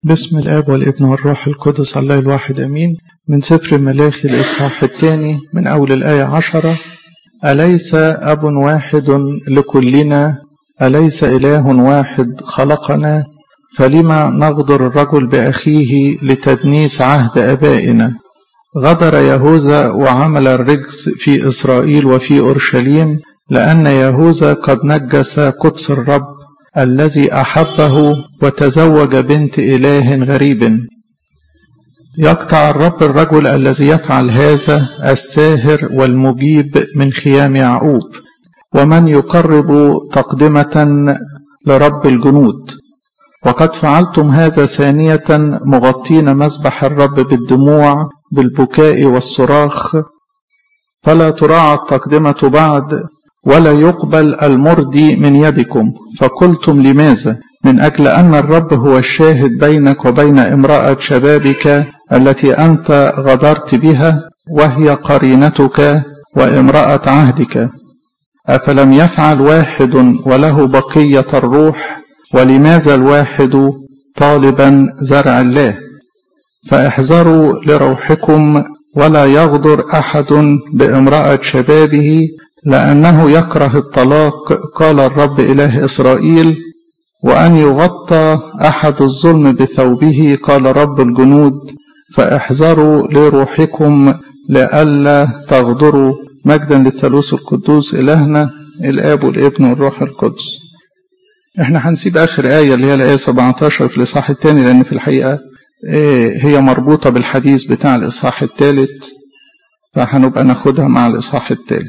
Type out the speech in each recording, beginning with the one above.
بسم الآب والابن والروح القدس الله الواحد أمين من سفر ملاخي الإصحاح الثاني من أول الآية عشرة أليس أب واحد لكلنا أليس إله واحد خلقنا فلما نغدر الرجل بأخيه لتدنيس عهد أبائنا غدر يهوذا وعمل الرجس في إسرائيل وفي أورشليم لأن يهوذا قد نجس قدس الرب الذي أحبه وتزوج بنت إله غريب يقطع الرب الرجل الذي يفعل هذا الساهر والمجيب من خيام يعقوب ومن يقرب تقدمة لرب الجنود وقد فعلتم هذا ثانية مغطين مسبح الرب بالدموع بالبكاء والصراخ فلا تراعى التقدمة بعد ولا يقبل المردي من يدكم فقلتم لماذا من أجل أن الرب هو الشاهد بينك وبين امرأة شبابك التي أنت غدرت بها وهي قرينتك وامرأة عهدك أفلم يفعل واحد وله بقية الروح ولماذا الواحد طالبا زرع الله فاحذروا لروحكم ولا يغدر أحد بامرأة شبابه لأنه يكره الطلاق قال الرب إله إسرائيل وأن يغطى أحد الظلم بثوبه قال رب الجنود فاحذروا لروحكم لئلا تغدروا مجدا للثالوث القدوس إلهنا الآب والابن والروح القدس احنا هنسيب آخر آية اللي هي الآية 17 في الإصحاح الثاني لأن في الحقيقة هي مربوطة بالحديث بتاع الإصحاح الثالث فهنبقى ناخدها مع الإصحاح الثالث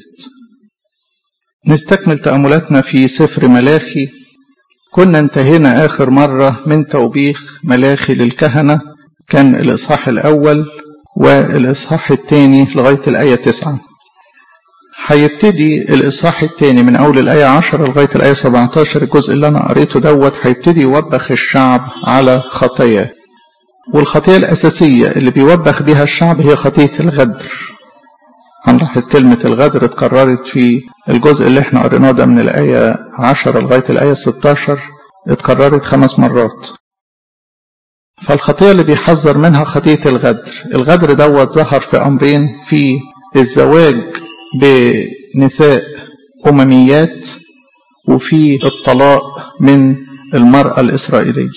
نستكمل تأملاتنا في سفر ملاخي كنا انتهينا آخر مرة من توبيخ ملاخي للكهنة كان الإصحاح الأول والإصحاح الثاني لغاية الآية تسعة هيبتدي الإصحاح الثاني من أول الآية 10 لغاية الآية 17 الجزء اللي أنا قريته دوت هيبتدي يوبخ الشعب على خطاياه والخطية الأساسية اللي بيوبخ بها الشعب هي خطية الغدر هنلاحظ كلمة الغدر اتكررت في الجزء اللي احنا قريناه ده من الآية 10 لغاية الآية 16 اتكررت خمس مرات فالخطية اللي بيحذر منها خطية الغدر الغدر دوت ظهر في أمرين في الزواج بنساء أمميات وفي الطلاق من المرأة الإسرائيلية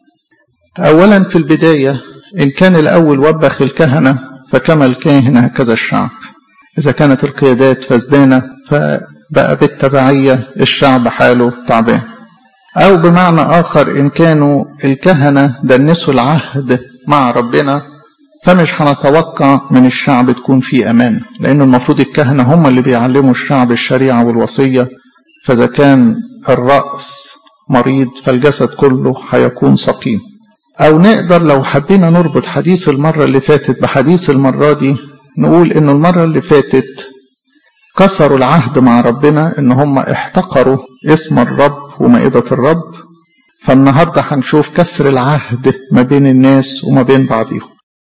أولا في البداية إن كان الأول وبخ الكهنة فكما الكاهن هكذا الشعب إذا كانت القيادات فسدانة فبقى بالتبعية الشعب حاله تعبان أو بمعنى آخر إن كانوا الكهنة دنسوا العهد مع ربنا فمش هنتوقع من الشعب تكون في أمان لأن المفروض الكهنة هم اللي بيعلموا الشعب الشريعة والوصية فإذا كان الرأس مريض فالجسد كله هيكون سقيم أو نقدر لو حبينا نربط حديث المرة اللي فاتت بحديث المرة دي نقول إنه المرة اللي فاتت كسروا العهد مع ربنا إن هم احتقروا اسم الرب ومائدة الرب فالنهاردة هنشوف كسر العهد ما بين الناس وما بين بعضهم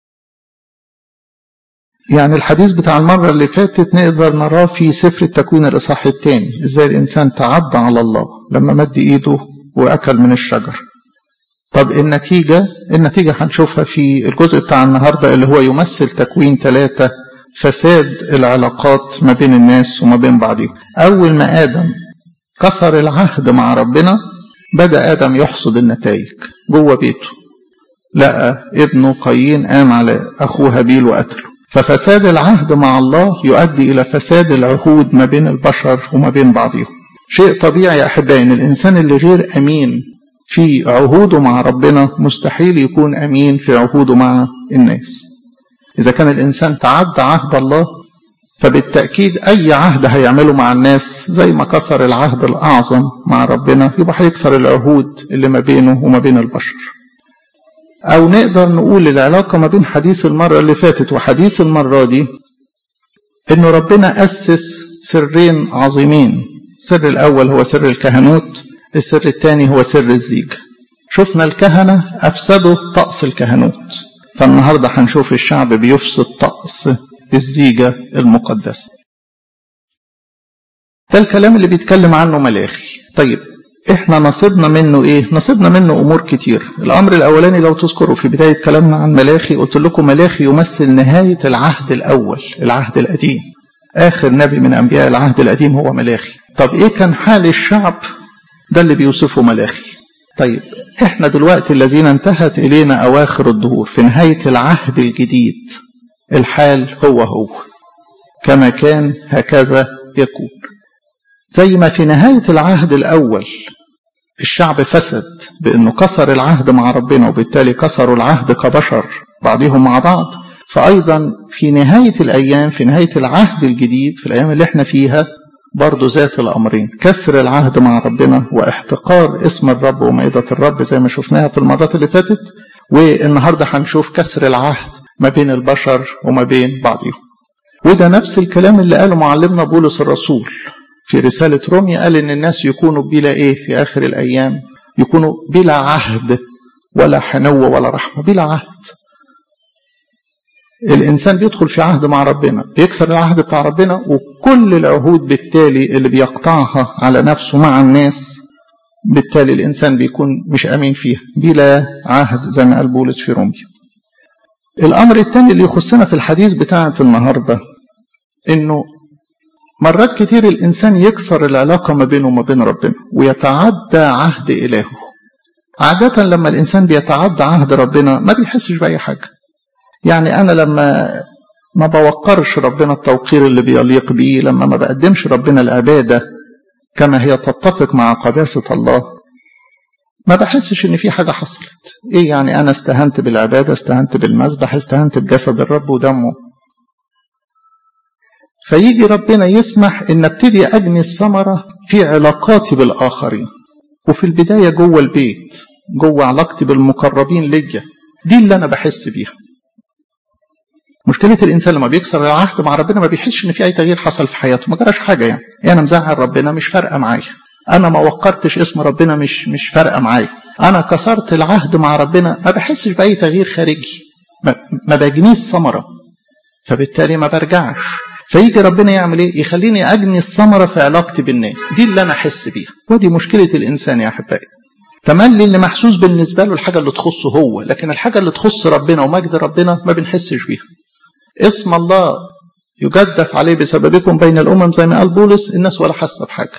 يعني الحديث بتاع المرة اللي فاتت نقدر نراه في سفر التكوين الإصحاح الثاني إزاي الإنسان تعدى على الله لما مد إيده وأكل من الشجر طب النتيجة النتيجة هنشوفها في الجزء بتاع النهاردة اللي هو يمثل تكوين ثلاثة فساد العلاقات ما بين الناس وما بين بعضهم أول ما آدم كسر العهد مع ربنا بدأ آدم يحصد النتائج جوه بيته لقى ابنه قايين قام على أخوه هابيل وقتله ففساد العهد مع الله يؤدي إلى فساد العهود ما بين البشر وما بين بعضهم شيء طبيعي يا أحبائي إن الإنسان اللي غير أمين في عهوده مع ربنا مستحيل يكون أمين في عهوده مع الناس إذا كان الإنسان تعدى عهد الله فبالتأكيد أي عهد هيعمله مع الناس زي ما كسر العهد الأعظم مع ربنا يبقى هيكسر العهود اللي ما بينه وما بين البشر أو نقدر نقول العلاقة ما بين حديث المرة اللي فاتت وحديث المرة دي إنه ربنا أسس سرين عظيمين السر الأول هو سر الكهنوت السر الثاني هو سر الزيجة شفنا الكهنة أفسدوا طقس الكهنوت فالنهاردة هنشوف الشعب بيفسد طقس الزيجة المقدسة ده الكلام اللي بيتكلم عنه ملاخي طيب احنا نصيبنا منه ايه نصيبنا منه امور كتير الامر الاولاني لو تذكروا في بدايه كلامنا عن ملاخي قلت لكم ملاخي يمثل نهايه العهد الاول العهد القديم اخر نبي من انبياء العهد القديم هو ملاخي طب ايه كان حال الشعب ده اللي بيوصفه ملاخي طيب احنا دلوقتي الذين انتهت الينا اواخر الدهور في نهايه العهد الجديد الحال هو هو كما كان هكذا يكون زي ما في نهاية العهد الأول الشعب فسد بأنه كسر العهد مع ربنا وبالتالي كسروا العهد كبشر بعضهم مع بعض فأيضا في نهاية الأيام في نهاية العهد الجديد في الأيام اللي احنا فيها برضو ذات الأمرين كسر العهد مع ربنا واحتقار اسم الرب ومائدة الرب زي ما شفناها في المرات اللي فاتت والنهاردة هنشوف كسر العهد ما بين البشر وما بين بعضهم وده نفس الكلام اللي قاله معلمنا بولس الرسول في رسالة روميا قال إن الناس يكونوا بلا إيه في آخر الأيام يكونوا بلا عهد ولا حنو ولا رحمة بلا عهد الإنسان بيدخل في عهد مع ربنا بيكسر العهد بتاع ربنا وكل العهود بالتالي اللي بيقطعها على نفسه مع الناس بالتالي الإنسان بيكون مش أمين فيها بلا عهد زي ما قال بولس في روميا الأمر الثاني اللي يخصنا في الحديث بتاعة النهاردة إنه مرات كتير الإنسان يكسر العلاقة ما بينه وما بين ربنا ويتعدى عهد إلهه عادة لما الإنسان بيتعدى عهد ربنا ما بيحسش بأي حاجة يعني أنا لما ما بوقرش ربنا التوقير اللي بيليق بيه لما ما بقدمش ربنا العبادة كما هي تتفق مع قداسة الله ما بحسش ان في حاجة حصلت ايه يعني انا استهنت بالعبادة استهنت بالمذبح استهنت بجسد الرب ودمه فيجي ربنا يسمح ان ابتدي اجني الثمرة في علاقاتي بالاخرين وفي البداية جوه البيت جوه علاقتي بالمقربين ليا دي اللي انا بحس بيها مشكلة الإنسان لما بيكسر العهد مع ربنا ما بيحسش إن في أي تغيير حصل في حياته ما جراش حاجة يعني أنا مزعل ربنا مش فارقة معايا أنا ما وقرتش اسم ربنا مش مش فارقة معايا أنا كسرت العهد مع ربنا ما بحسش بأي تغيير خارجي ما, ما بجنيش ثمرة فبالتالي ما برجعش فيجي ربنا يعمل ايه؟ يخليني اجني الثمره في علاقتي بالناس، دي اللي انا احس بيها، ودي مشكله الانسان يا احبائي. تملي اللي محسوس بالنسبه له الحاجه اللي تخصه هو، لكن الحاجه اللي تخص ربنا ومجد ربنا ما بنحسش بيها. اسم الله يجدف عليه بسببكم بين الامم زي ما قال بولس الناس ولا حاسه بحاجه.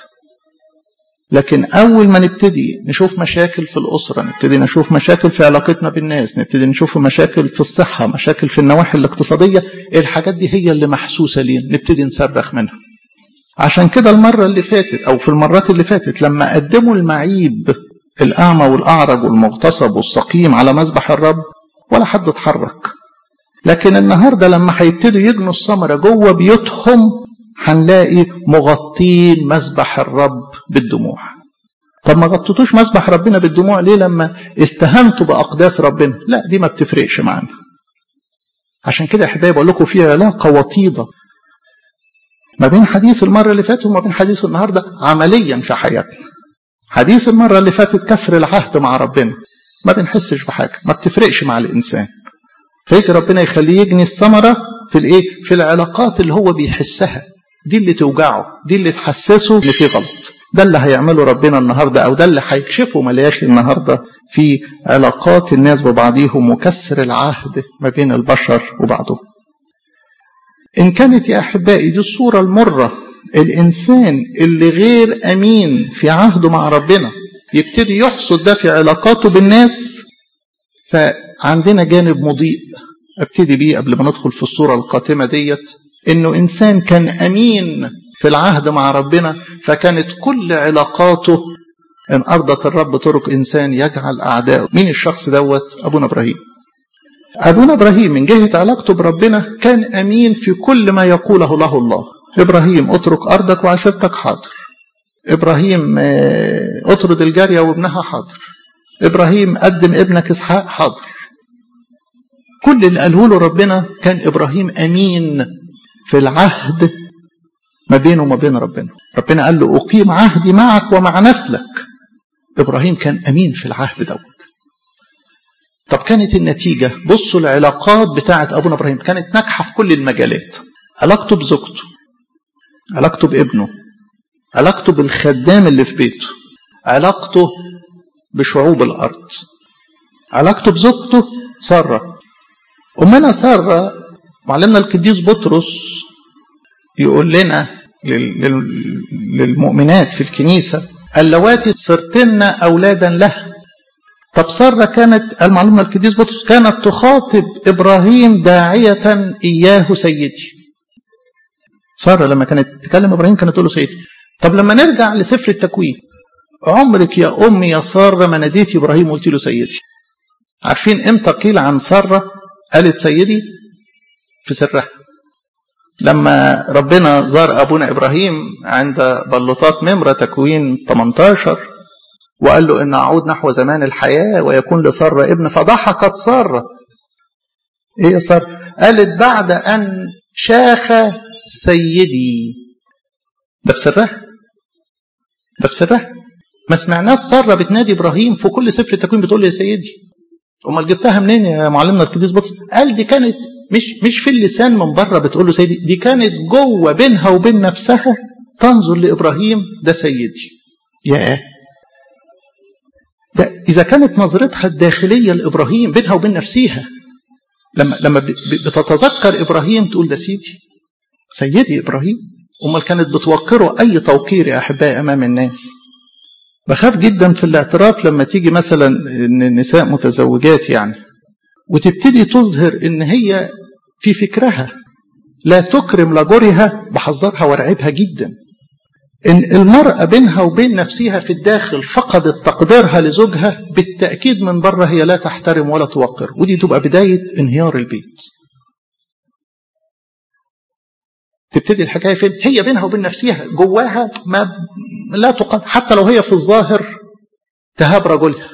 لكن أول ما نبتدي نشوف مشاكل في الأسرة نبتدي نشوف مشاكل في علاقتنا بالناس نبتدي نشوف مشاكل في الصحة مشاكل في النواحي الاقتصادية الحاجات دي هي اللي محسوسة لينا نبتدي نصرخ منها عشان كده المرة اللي فاتت أو في المرات اللي فاتت لما قدموا المعيب الأعمى والأعرج والمغتصب والسقيم على مذبح الرب ولا حد اتحرك لكن النهاردة لما هيبتدوا يجنوا الثمرة جوه بيوتهم هنلاقي مغطين مسبح الرب بالدموع طب ما غطيتوش مسبح ربنا بالدموع ليه لما استهنتوا بأقداس ربنا لا دي ما بتفرقش معانا عشان كده يا احبائي بقول لكم في علاقة وطيدة ما بين حديث المرة اللي فاتت وما بين حديث النهاردة عمليا في حياتنا حديث المرة اللي فاتت كسر العهد مع ربنا ما بنحسش بحاجة ما بتفرقش مع الإنسان فيجي ربنا يخليه يجني الثمرة في الإيه؟ في العلاقات اللي هو بيحسها دي اللي توجعه دي اللي تحسسه ان في غلط ده اللي هيعمله ربنا النهارده او ده اللي هيكشفه ملاخي النهارده في علاقات الناس ببعضهم وكسر العهد ما بين البشر وبعضهم ان كانت يا احبائي دي الصوره المره الانسان اللي غير امين في عهده مع ربنا يبتدي يحصد ده في علاقاته بالناس فعندنا جانب مضيء ابتدي بيه قبل ما ندخل في الصوره القاتمه ديت انه انسان كان امين في العهد مع ربنا فكانت كل علاقاته ان ارضت الرب طرق انسان يجعل اعدائه مين الشخص دوت ابونا ابراهيم ابونا ابراهيم من جهه علاقته بربنا كان امين في كل ما يقوله له الله ابراهيم اترك ارضك وعشيرتك حاضر ابراهيم اطرد الجاريه وابنها حاضر ابراهيم قدم ابنك اسحاق حاضر كل اللي قاله له ربنا كان ابراهيم امين في العهد ما بينه وما بين ربنا ربنا قال له أقيم عهدي معك ومع نسلك إبراهيم كان أمين في العهد دوت طب كانت النتيجة بصوا العلاقات بتاعة أبونا إبراهيم كانت ناجحة في كل المجالات علاقته بزوجته علاقته بابنه علاقته بالخدام اللي في بيته علاقته بشعوب الأرض علاقته بزوجته سارة أمنا سارة معلمنا القديس بطرس يقول لنا للمؤمنات في الكنيسة اللواتي صرتن أولادا له طب سارة كانت المعلومة القديس بطرس كانت تخاطب إبراهيم داعية إياه سيدي سارة لما كانت تكلم إبراهيم كانت تقول له سيدي طب لما نرجع لسفر التكوين عمرك يا أمي يا سارة ما ناديتي إبراهيم وقلت له سيدي عارفين امتى قيل عن سارة قالت سيدي في سرها لما ربنا زار أبونا إبراهيم عند بلوطات ممرة تكوين 18 وقال له إن أعود نحو زمان الحياة ويكون لسارة ابن فضحكت سارة إيه يا سارة قالت بعد أن شاخ سيدي ده بسرها ده بسرها ما سمعناش سارة بتنادي إبراهيم في كل سفر التكوين بتقول له يا سيدي امال جبتها منين يا معلمنا القديس بطرس قال دي كانت مش مش في اللسان من بره بتقول له سيدي دي كانت جوه بينها وبين نفسها تنظر لابراهيم ده سيدي يا ده اذا كانت نظرتها الداخليه لابراهيم بينها وبين نفسها لما لما بتتذكر ابراهيم تقول ده سيدي سيدي ابراهيم امال كانت بتوقره اي توقير يا احبائي امام الناس بخاف جدا في الاعتراف لما تيجي مثلا النساء متزوجات يعني وتبتدي تظهر ان هي في فكرها لا تكرم لجورها بحذرها وارعبها جدا ان المرأة بينها وبين نفسها في الداخل فقدت تقديرها لزوجها بالتأكيد من بره هي لا تحترم ولا توقر ودي تبقى بداية انهيار البيت تبتدي الحكاية فين هي بينها وبين نفسها جواها ما لا تقدر حتى لو هي في الظاهر تهاب رجلها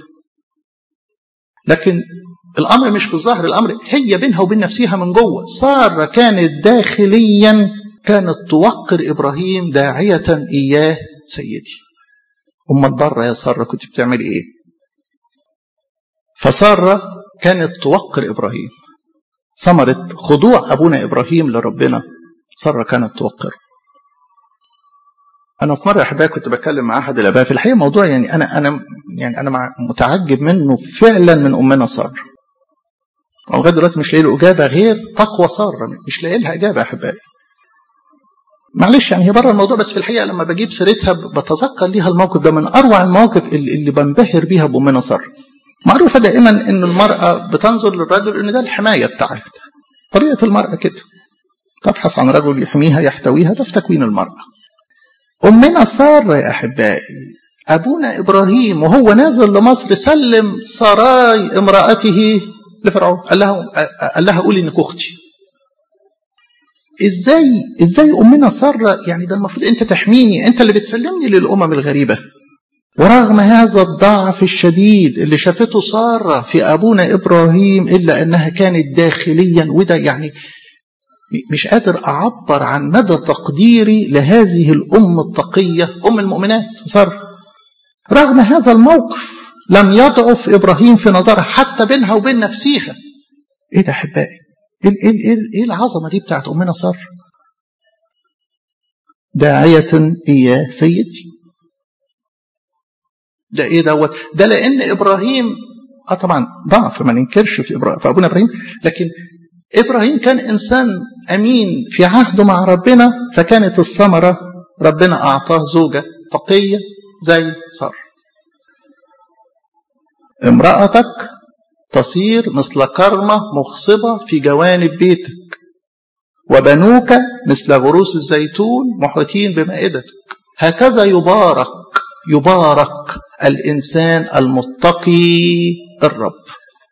لكن الأمر مش في الظاهر الأمر هي بينها وبين نفسها من جوه سارة كانت داخليا كانت توقر إبراهيم داعية إياه سيدي أما بره يا سارة كنت بتعملي إيه فسارة كانت توقر إبراهيم ثمرة خضوع أبونا إبراهيم لربنا سارة كانت توقر أنا في مرة يا أحبائي كنت بتكلم مع أحد الآباء في الحقيقة موضوع يعني أنا أنا يعني أنا متعجب منه فعلا من أمنا سارة لغاية دلوقتي مش لاقي له إجابة غير تقوى سارة مش لاقي لها إجابة يا أحبائي معلش يعني هي بره الموضوع بس في الحقيقة لما بجيب سيرتها بتذكر ليها الموقف ده من أروع المواقف اللي, اللي بنبهر بيها بأمنا سارة معروفة دائما إن المرأة بتنظر للرجل إن ده الحماية بتاعتها طريقة المرأة كده تبحث عن رجل يحميها يحتويها ده في تكوين المرأة أمنا سارة يا أحبائي أبونا إبراهيم وهو نازل لمصر سلم سراي امرأته لفرعون قال لها قال لها قولي إنك أختي ازاي ازاي امنا ساره يعني ده المفروض انت تحميني انت اللي بتسلمني للامم الغريبه ورغم هذا الضعف الشديد اللي شافته ساره في ابونا ابراهيم الا انها كانت داخليا وده يعني مش قادر اعبر عن مدى تقديري لهذه الام التقيه ام المؤمنات ساره رغم هذا الموقف لم يضعف ابراهيم في نظرها حتى بينها وبين نفسها ايه ده احبائي ايه ايه ايه ايه العظمه دي بتاعت امنا ساره داعية إياه سيدي ده إيه دوت ده لأن إبراهيم آه طبعا ضعف ما ننكرش في, إبراهيم في أبونا إبراهيم لكن إبراهيم كان إنسان أمين في عهده مع ربنا فكانت الثمرة ربنا أعطاه زوجة تقية زي سارة امرأتك تصير مثل كرمة مخصبة في جوانب بيتك وبنوك مثل غروس الزيتون محيطين بمائدتك هكذا يبارك يبارك الإنسان المتقي الرب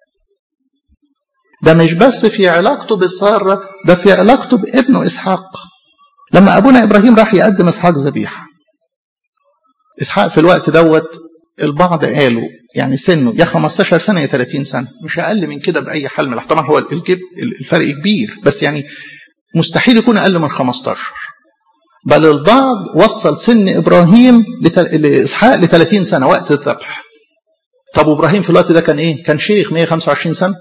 ده مش بس في علاقته بسارة ده في علاقته بابنه إسحاق لما أبونا إبراهيم راح يقدم إسحاق ذبيحة إسحاق في الوقت دوت البعض قالوا يعني سنه يا 15 سنة يا 30 سنة مش أقل من كده بأي حال من طبعا هو الفرق كبير بس يعني مستحيل يكون أقل من 15 بل البعض وصل سن إبراهيم لإسحاق ل 30 سنة وقت الذبح طب إبراهيم في الوقت ده كان إيه؟ كان شيخ 125 سنة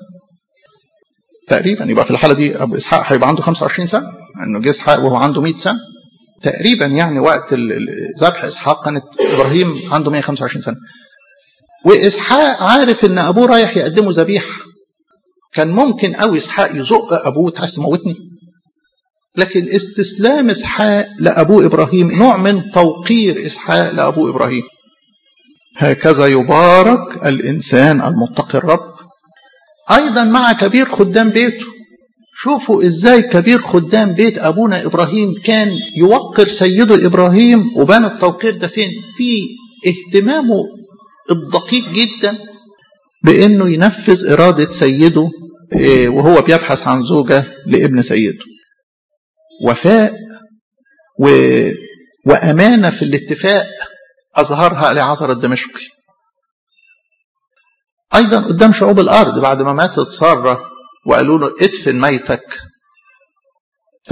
تقريبا يبقى في الحالة دي أبو إسحاق هيبقى عنده 25 سنة إنه جه إسحاق وهو عنده 100 سنة تقريبا يعني وقت ذبح اسحاق كانت ابراهيم عنده 125 سنه واسحاق عارف ان ابوه رايح يقدمه ذبيحه كان ممكن قوي اسحاق يزق ابوه عايز تموتني لكن استسلام اسحاق لابوه ابراهيم نوع من توقير اسحاق لابوه ابراهيم هكذا يبارك الانسان المتقي الرب ايضا مع كبير خدام بيته شوفوا ازاي كبير خدام بيت ابونا ابراهيم كان يوقر سيده ابراهيم وبان التوقير ده فين في اهتمامه الدقيق جدا بانه ينفذ اراده سيده وهو بيبحث عن زوجه لابن سيده وفاء و... وامانه في الاتفاق اظهرها لعذر الدمشقي ايضا قدام شعوب الارض بعد ما ماتت ساره وقالوا له ادفن ميتك ف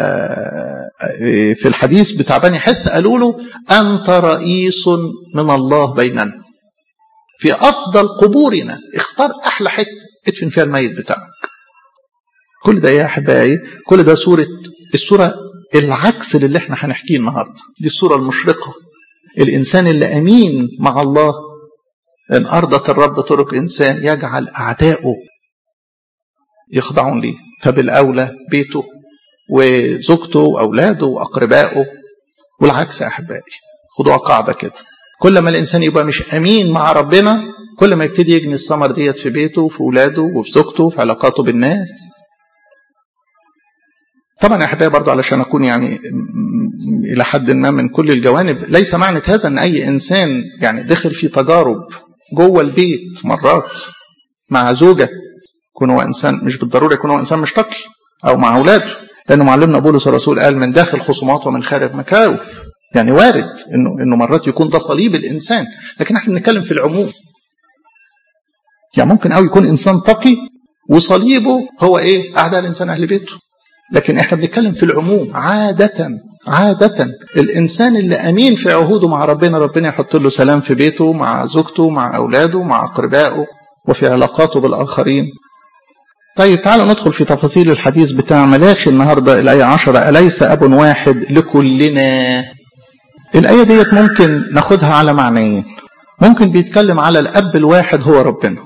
في الحديث بتاع بني حث قالوا له انت رئيس من الله بيننا في افضل قبورنا اختار احلى حته ادفن فيها الميت بتاعك كل ده يا احبائي كل ده صوره الصوره العكس للي احنا هنحكيه النهارده دي الصوره المشرقه الانسان اللي امين مع الله ان ارضت الرب طرق انسان يجعل اعدائه يخضعون ليه فبالاولى بيته وزوجته واولاده واقربائه والعكس يا احبائي خدوها قاعده كده كل ما الانسان يبقى مش امين مع ربنا كل ما يبتدي يجني الثمر ديت في بيته وفي اولاده وفي زوجته وفي علاقاته بالناس طبعا يا احبائي برضه علشان اكون يعني الى حد ما من كل الجوانب ليس معنى هذا ان اي انسان يعني دخل في تجارب جوه البيت مرات مع زوجه يكون هو انسان مش بالضروره يكون هو انسان مش تقي او مع اولاده لانه معلمنا بولس الرسول قال من داخل خصومات ومن خارج مكاوف يعني وارد انه انه مرات يكون ده صليب الانسان لكن احنا بنتكلم في العموم يعني ممكن قوي يكون انسان تقي وصليبه هو ايه اعداء الانسان اهل بيته لكن احنا بنتكلم في العموم عاده عادة الإنسان اللي أمين في عهوده مع ربنا ربنا يحط له سلام في بيته مع زوجته مع أولاده مع أقربائه وفي علاقاته بالآخرين طيب تعالوا ندخل في تفاصيل الحديث بتاع ملاخي النهاردة الآية عشرة أليس أب واحد لكلنا الآية ديت ممكن ناخدها على معنيين ممكن بيتكلم على الأب الواحد هو ربنا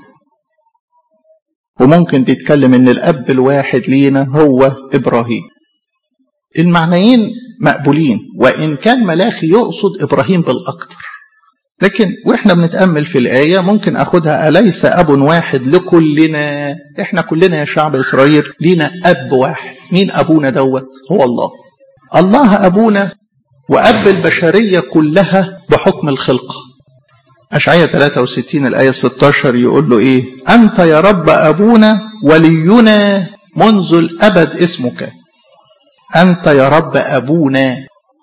وممكن بيتكلم ان الاب الواحد لينا هو ابراهيم المعنيين مقبولين وان كان ملاخي يقصد ابراهيم بالاكثر لكن واحنا بنتامل في الايه ممكن اخدها اليس اب واحد لكلنا احنا كلنا يا شعب اسرائيل لينا اب واحد مين ابونا دوت هو الله الله ابونا واب البشريه كلها بحكم الخلقه أشعية 63 الآية 16 يقول له إيه أنت يا رب أبونا ولينا منذ الأبد اسمك أنت يا رب أبونا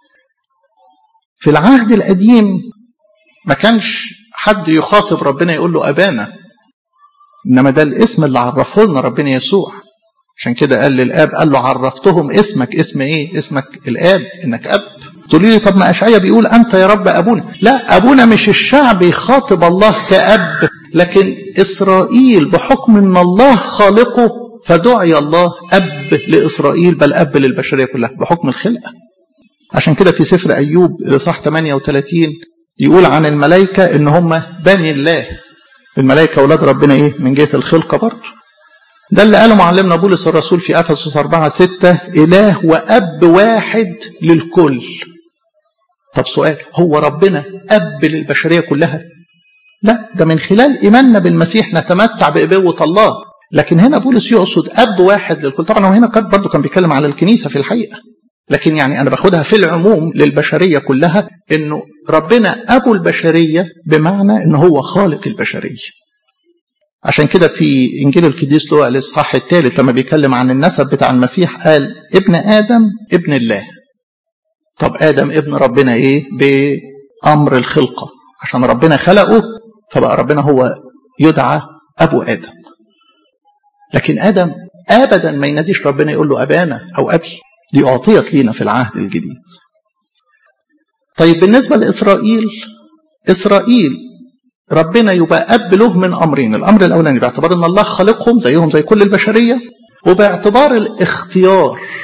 في العهد القديم ما كانش حد يخاطب ربنا يقول له أبانا إنما ده الاسم اللي عرفه لنا ربنا يسوع عشان كده قال للآب قال له عرفتهم اسمك اسم إيه اسمك الآب إنك أب تقولي لي طب ما اشعيا بيقول انت يا رب ابونا لا ابونا مش الشعب يخاطب الله كاب لكن اسرائيل بحكم ان الله خالقه فدعي الله اب لاسرائيل بل اب للبشريه كلها بحكم الخلقه عشان كده في سفر ايوب الاصحاح 38 يقول عن الملائكه ان هم بني الله الملائكه اولاد ربنا ايه من جهه الخلقه برضه ده اللي قاله معلمنا بولس الرسول في افسس 4 6 اله واب واحد للكل طب سؤال هو ربنا اب للبشريه كلها لا ده من خلال ايماننا بالمسيح نتمتع بابوه الله لكن هنا بولس يقصد اب واحد للكل طبعا هو هنا كان برضه كان بيتكلم على الكنيسه في الحقيقه لكن يعني انا باخدها في العموم للبشريه كلها انه ربنا ابو البشريه بمعنى انه هو خالق البشريه عشان كده في انجيل القديس لوقا الاصحاح الثالث لما بيتكلم عن النسب بتاع المسيح قال ابن ادم ابن الله طب ادم ابن ربنا ايه بامر الخلقه عشان ربنا خلقه فبقى ربنا هو يدعى ابو ادم لكن ادم ابدا ما يناديش ربنا يقول له ابانا او ابي دي اعطيت لينا في العهد الجديد طيب بالنسبه لاسرائيل اسرائيل ربنا يبقى اب له من امرين الامر الاولاني باعتبار ان الله خالقهم زيهم زي كل البشريه وباعتبار الاختيار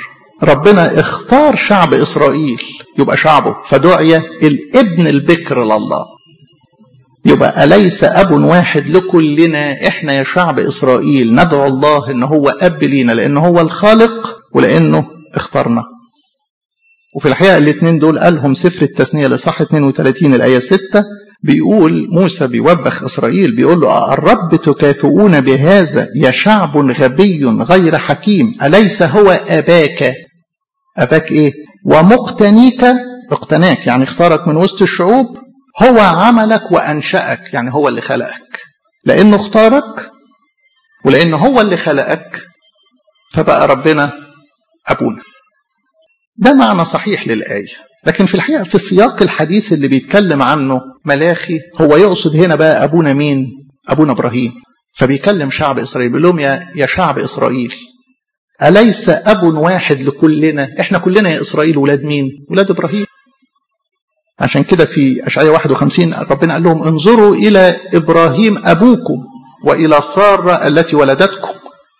ربنا اختار شعب إسرائيل يبقى شعبه فدعي الابن البكر لله يبقى أليس أب واحد لكلنا إحنا يا شعب إسرائيل ندعو الله إن هو أب لينا لأنه هو الخالق ولأنه اختارنا وفي الحقيقة الاثنين دول قالهم سفر التثنية لصح 32 الآية 6 بيقول موسى بيوبخ إسرائيل بيقول له الرب تكافئون بهذا يا شعب غبي غير حكيم أليس هو أباك أباك إيه ومقتنيك اقتناك يعني اختارك من وسط الشعوب هو عملك وأنشأك يعني هو اللي خلقك لأنه اختارك ولأنه هو اللي خلقك فبقى ربنا أبونا ده معنى صحيح للآية لكن في الحقيقة في سياق الحديث اللي بيتكلم عنه ملاخي هو يقصد هنا بقى أبونا مين أبونا إبراهيم فبيكلم شعب إسرائيل بيقول لهم يا, يا شعب إسرائيل أليس أب واحد لكلنا إحنا كلنا يا إسرائيل ولاد مين ولاد إبراهيم عشان كده في أشعية 51 ربنا قال لهم انظروا إلى إبراهيم أبوكم وإلى سارة التي ولدتكم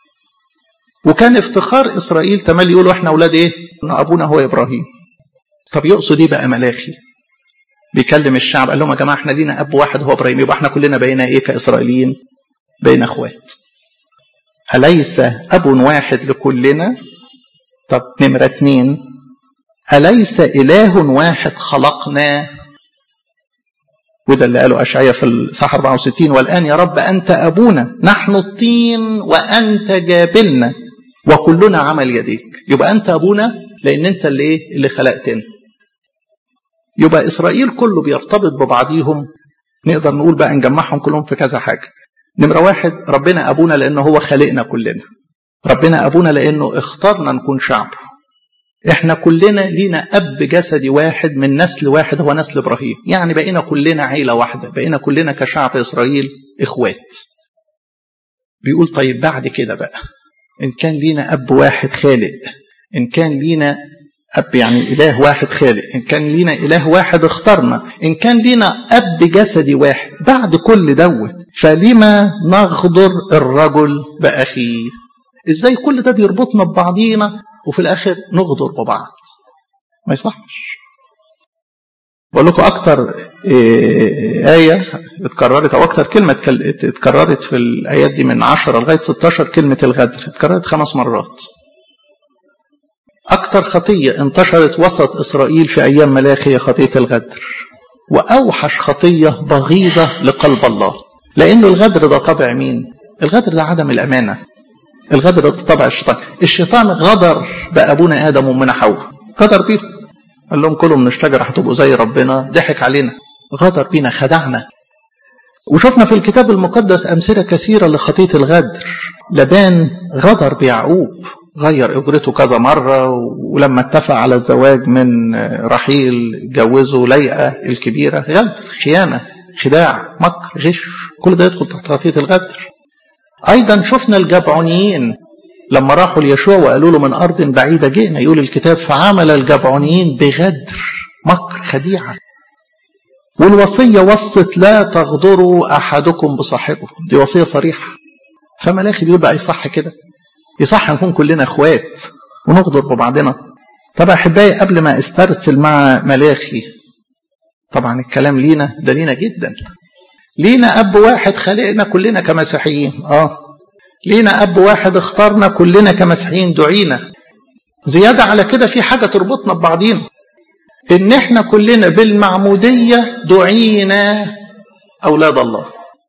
وكان افتخار إسرائيل تملي يقولوا إحنا أولاد إيه؟ إن أبونا هو إبراهيم طب يقصد إيه بقى ملاخي؟ بيكلم الشعب قال لهم يا جماعة إحنا لينا أب واحد هو إبراهيم يبقى إحنا كلنا بقينا إيه كإسرائيليين؟ بقينا إخوات أليس أب واحد لكلنا؟ طب نمرة اتنين أليس إله واحد خلقنا وده اللي قاله أشعية في الصح 64 والآن يا رب أنت أبونا نحن الطين وأنت جابلنا وكلنا عمل يديك يبقى أنت أبونا لأن أنت اللي إيه اللي خلقتنا يبقى إسرائيل كله بيرتبط ببعضيهم نقدر نقول بقى نجمعهم كلهم في كذا حاجة نمرة واحد ربنا أبونا لأنه هو خلقنا كلنا ربنا أبونا لأنه اختارنا نكون شعبه احنا كلنا لينا اب جسدي واحد من نسل واحد هو نسل ابراهيم يعني بقينا كلنا عيله واحده بقينا كلنا كشعب اسرائيل اخوات بيقول طيب بعد كده بقى ان كان لينا اب واحد خالق ان كان لينا اب يعني اله واحد خالق ان كان لينا اله واحد اخترنا ان كان لينا اب جسدي واحد بعد كل دوت فلما نغدر الرجل باخيه ازاي كل ده بيربطنا ببعضينا وفي الاخر نغدر ببعض ما يصحش بقول لكم اكتر آية اتكررت او اكتر كلمة اتكررت في الايات دي من 10 لغاية 16 كلمة الغدر اتكررت خمس مرات اكتر خطية انتشرت وسط اسرائيل في ايام ملاخي خطية الغدر واوحش خطية بغيضة لقلب الله لانه الغدر ده طبع مين الغدر ده عدم الامانة الغدر ده طبع الشيطان الشيطان غدر بأبونا آدم وأمنا حواء غدر بيهم قال لهم كلوا من الشجرة هتبقوا زي ربنا ضحك علينا غدر بينا خدعنا وشفنا في الكتاب المقدس أمثلة كثيرة لخطية الغدر لبان غدر بيعقوب غير أجرته كذا مرة ولما اتفق على الزواج من رحيل جوزه ليئة الكبيرة غدر خيانة خداع مكر غش كل ده يدخل تحت خطية الغدر أيضا شفنا الجبعونيين لما راحوا ليشوع وقالوا له من أرض بعيدة جئنا يقول الكتاب فعمل الجبعونيين بغدر مكر خديعة والوصية وصت لا تغدروا أحدكم بصاحبه دي وصية صريحة فملاخي بيقول بقى يصح كده يصح نكون كلنا اخوات ونغدر ببعضنا طب أحبائي قبل ما استرسل مع ملاخي طبعا الكلام لينا ده لينا جدا لينا أب واحد خلقنا كلنا كمسيحيين آه لينا أب واحد اختارنا كلنا كمسيحيين دعينا زيادة على كده في حاجة تربطنا ببعضينا إن إحنا كلنا بالمعمودية دعينا أولاد الله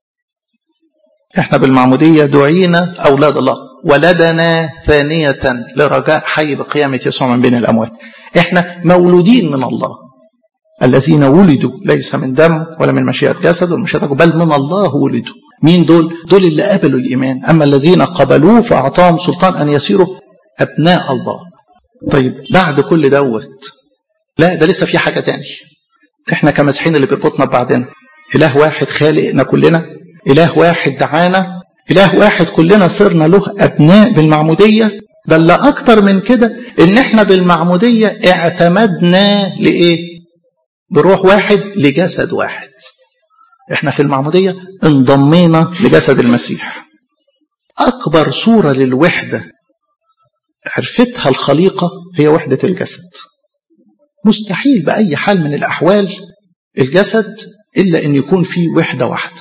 إحنا بالمعمودية دعينا أولاد الله ولدنا ثانية لرجاء حي بقيامة يسوع من بين الأموات إحنا مولودين من الله الذين ولدوا ليس من دم ولا من مشيئة جسد ومشيئة بل من الله ولدوا مين دول؟ دول اللي قبلوا الإيمان أما الذين قبلوه فأعطاهم سلطان أن يصيروا أبناء الله طيب بعد كل دوت لا ده لسه في حاجة تاني احنا كمسيحيين اللي بيربطنا ببعضنا إله واحد خالقنا كلنا إله واحد دعانا إله واحد كلنا صرنا له أبناء بالمعمودية ده اللي أكتر من كده إن إحنا بالمعمودية اعتمدنا لإيه؟ بروح واحد لجسد واحد احنا في المعمودية انضمينا لجسد المسيح أكبر صورة للوحدة عرفتها الخليقة هي وحدة الجسد مستحيل بأي حال من الأحوال الجسد إلا أن يكون فيه وحدة واحدة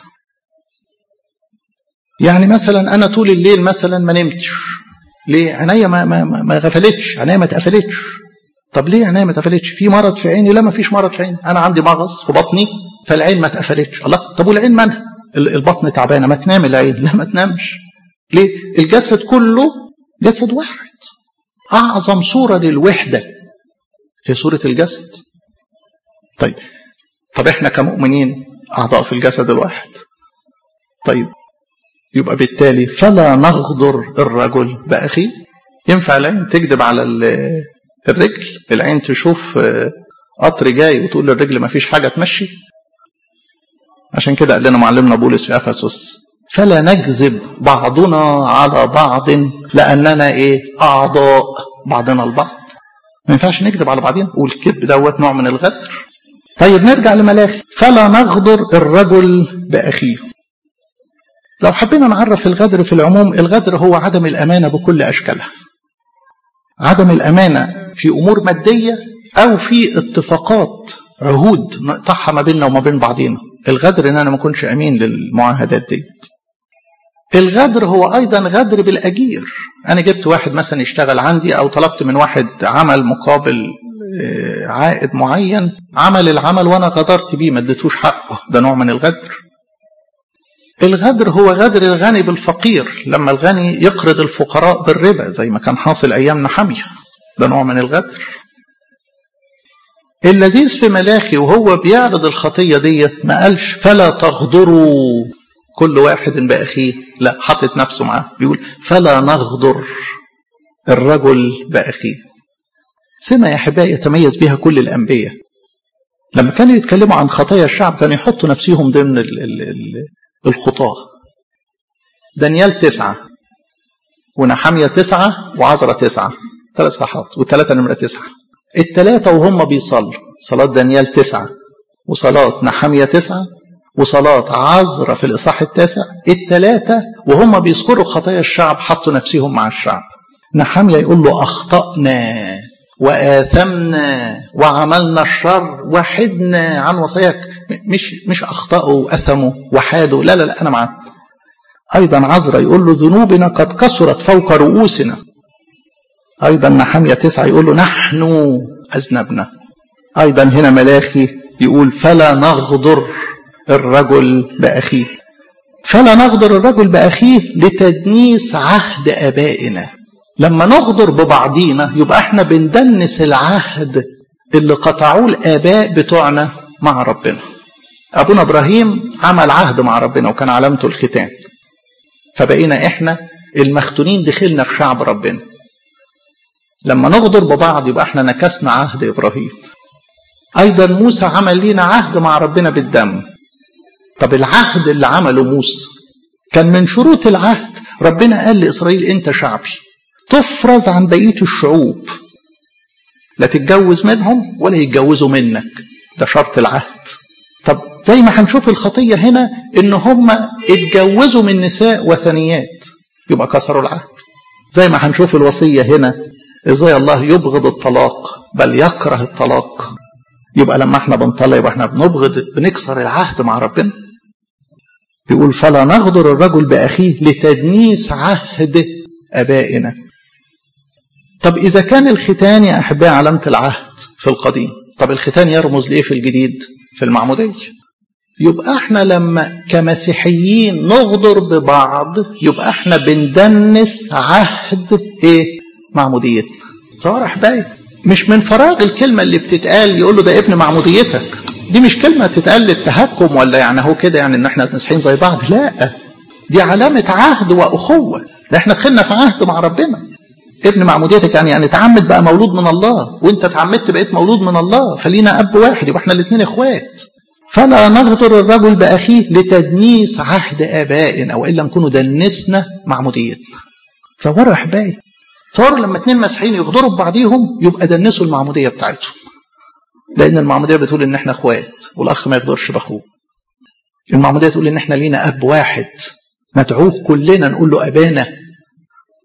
يعني مثلا أنا طول الليل مثلا ما نمتش ليه عينيا ما, ما, ما غفلتش عينيا ما اتقفلتش طب ليه عينيا ما اتقفلتش في مرض في عيني لا ما فيش مرض في عيني انا عندي مغص في بطني فالعين ما اتقفلتش الله طب والعين مالها البطن تعبانه ما تنام العين لا ما تنامش ليه الجسد كله جسد واحد اعظم صوره للوحده هي صوره الجسد طيب طب احنا كمؤمنين اعضاء في الجسد الواحد طيب يبقى بالتالي فلا نغدر الرجل باخيه ينفع العين تكذب على الرجل العين تشوف قطر جاي وتقول للرجل ما فيش حاجه تمشي عشان كده قال لنا معلمنا بولس في افسس فلا نكذب بعضنا على بعض لاننا ايه اعضاء بعضنا البعض ما ينفعش نكذب على بعضين والكذب دوت نوع من الغدر طيب نرجع لملاخي فلا نغدر الرجل باخيه لو حبينا نعرف الغدر في العموم الغدر هو عدم الامانه بكل اشكالها عدم الامانه في امور ماديه او في اتفاقات عهود نقطعها ما بيننا وما بين بعضينا الغدر ان انا ما اكونش امين للمعاهدات دي الغدر هو ايضا غدر بالاجير انا جبت واحد مثلا يشتغل عندي او طلبت من واحد عمل مقابل عائد معين عمل العمل وانا غدرت بيه ما اديتوش حقه ده نوع من الغدر الغدر هو غدر الغني بالفقير لما الغني يقرض الفقراء بالربا زي ما كان حاصل ايام نحميه ده نوع من الغدر اللذيذ في ملاخي وهو بيعرض الخطية دي ما قالش فلا تغدروا كل واحد بأخيه لا حاطط نفسه معاه بيقول فلا نغدر الرجل بأخيه سمة يا أحبائي يتميز بها كل الأنبياء لما كانوا يتكلموا عن خطايا الشعب كانوا يحطوا نفسهم ضمن ال ال ال الخطاة دانيال تسعة ونحمية تسعة وعزرة تسعة ثلاث صحات والثلاثة نمرة تسعة الثلاثة وهم بيصلوا صلاة دانيال تسعة وصلاة نحمية تسعة وصلاة عزرة في الإصحاح التاسع الثلاثة وهم بيذكروا خطايا الشعب حطوا نفسهم مع الشعب نحمية يقول له أخطأنا وآثمنا وعملنا الشر وحدنا عن وصاياك مش مش أخطأوا وأثموا وحادوا لا لا لا أنا معاك أيضا عزرة يقول له ذنوبنا قد كثرت فوق رؤوسنا أيضا نحمية تسعة يقول له نحن أذنبنا أيضا هنا ملاخي يقول فلا نغدر الرجل بأخيه فلا نغدر الرجل بأخيه لتدنيس عهد آبائنا لما نغدر ببعضينا يبقى احنا بندنس العهد اللي قطعوه الآباء بتوعنا مع ربنا أبونا إبراهيم عمل عهد مع ربنا وكان علامته الختان فبقينا احنا المختونين دخلنا في شعب ربنا لما نغدر ببعض يبقى احنا نكسنا عهد ابراهيم ايضا موسى عمل لينا عهد مع ربنا بالدم طب العهد اللي عمله موسى كان من شروط العهد ربنا قال لاسرائيل انت شعبي تفرز عن بقيه الشعوب لا تتجوز منهم ولا يتجوزوا منك ده شرط العهد طب زي ما هنشوف الخطية هنا ان هم اتجوزوا من نساء وثنيات يبقى كسروا العهد زي ما هنشوف الوصية هنا ازاي الله يبغض الطلاق بل يكره الطلاق يبقى لما احنا بنطلق يبقى احنا بنبغض بنكسر العهد مع ربنا بيقول فلا نغدر الرجل باخيه لتدنيس عهد ابائنا طب اذا كان الختان يا احبائي علامه العهد في القديم طب الختان يرمز لايه في الجديد في المعموديه يبقى احنا لما كمسيحيين نغدر ببعض يبقى احنا بندنس عهد ايه معموديتنا صار احبائي مش من فراغ الكلمة اللي بتتقال يقول له ده ابن معموديتك دي مش كلمة تتقال للتهكم ولا يعني هو كده يعني ان احنا نصحين زي بعض لا دي علامة عهد وأخوة ده احنا دخلنا في عهد مع ربنا ابن معموديتك يعني يعني اتعمد بقى مولود من الله وانت اتعمدت بقيت مولود من الله فلينا اب واحد يبقى احنا الاثنين اخوات فلا نغدر الرجل باخيه لتدنيس عهد ابائنا والا نكونوا دنسنا معموديتنا تصوروا يا احبائي تصوروا لما اثنين مسيحيين يغدروا ببعضيهم يبقى دنسوا المعموديه بتاعتهم لان المعموديه بتقول ان احنا اخوات والاخ ما يغدرش باخوه المعموديه تقول ان احنا لينا اب واحد ندعوه كلنا نقول له ابانا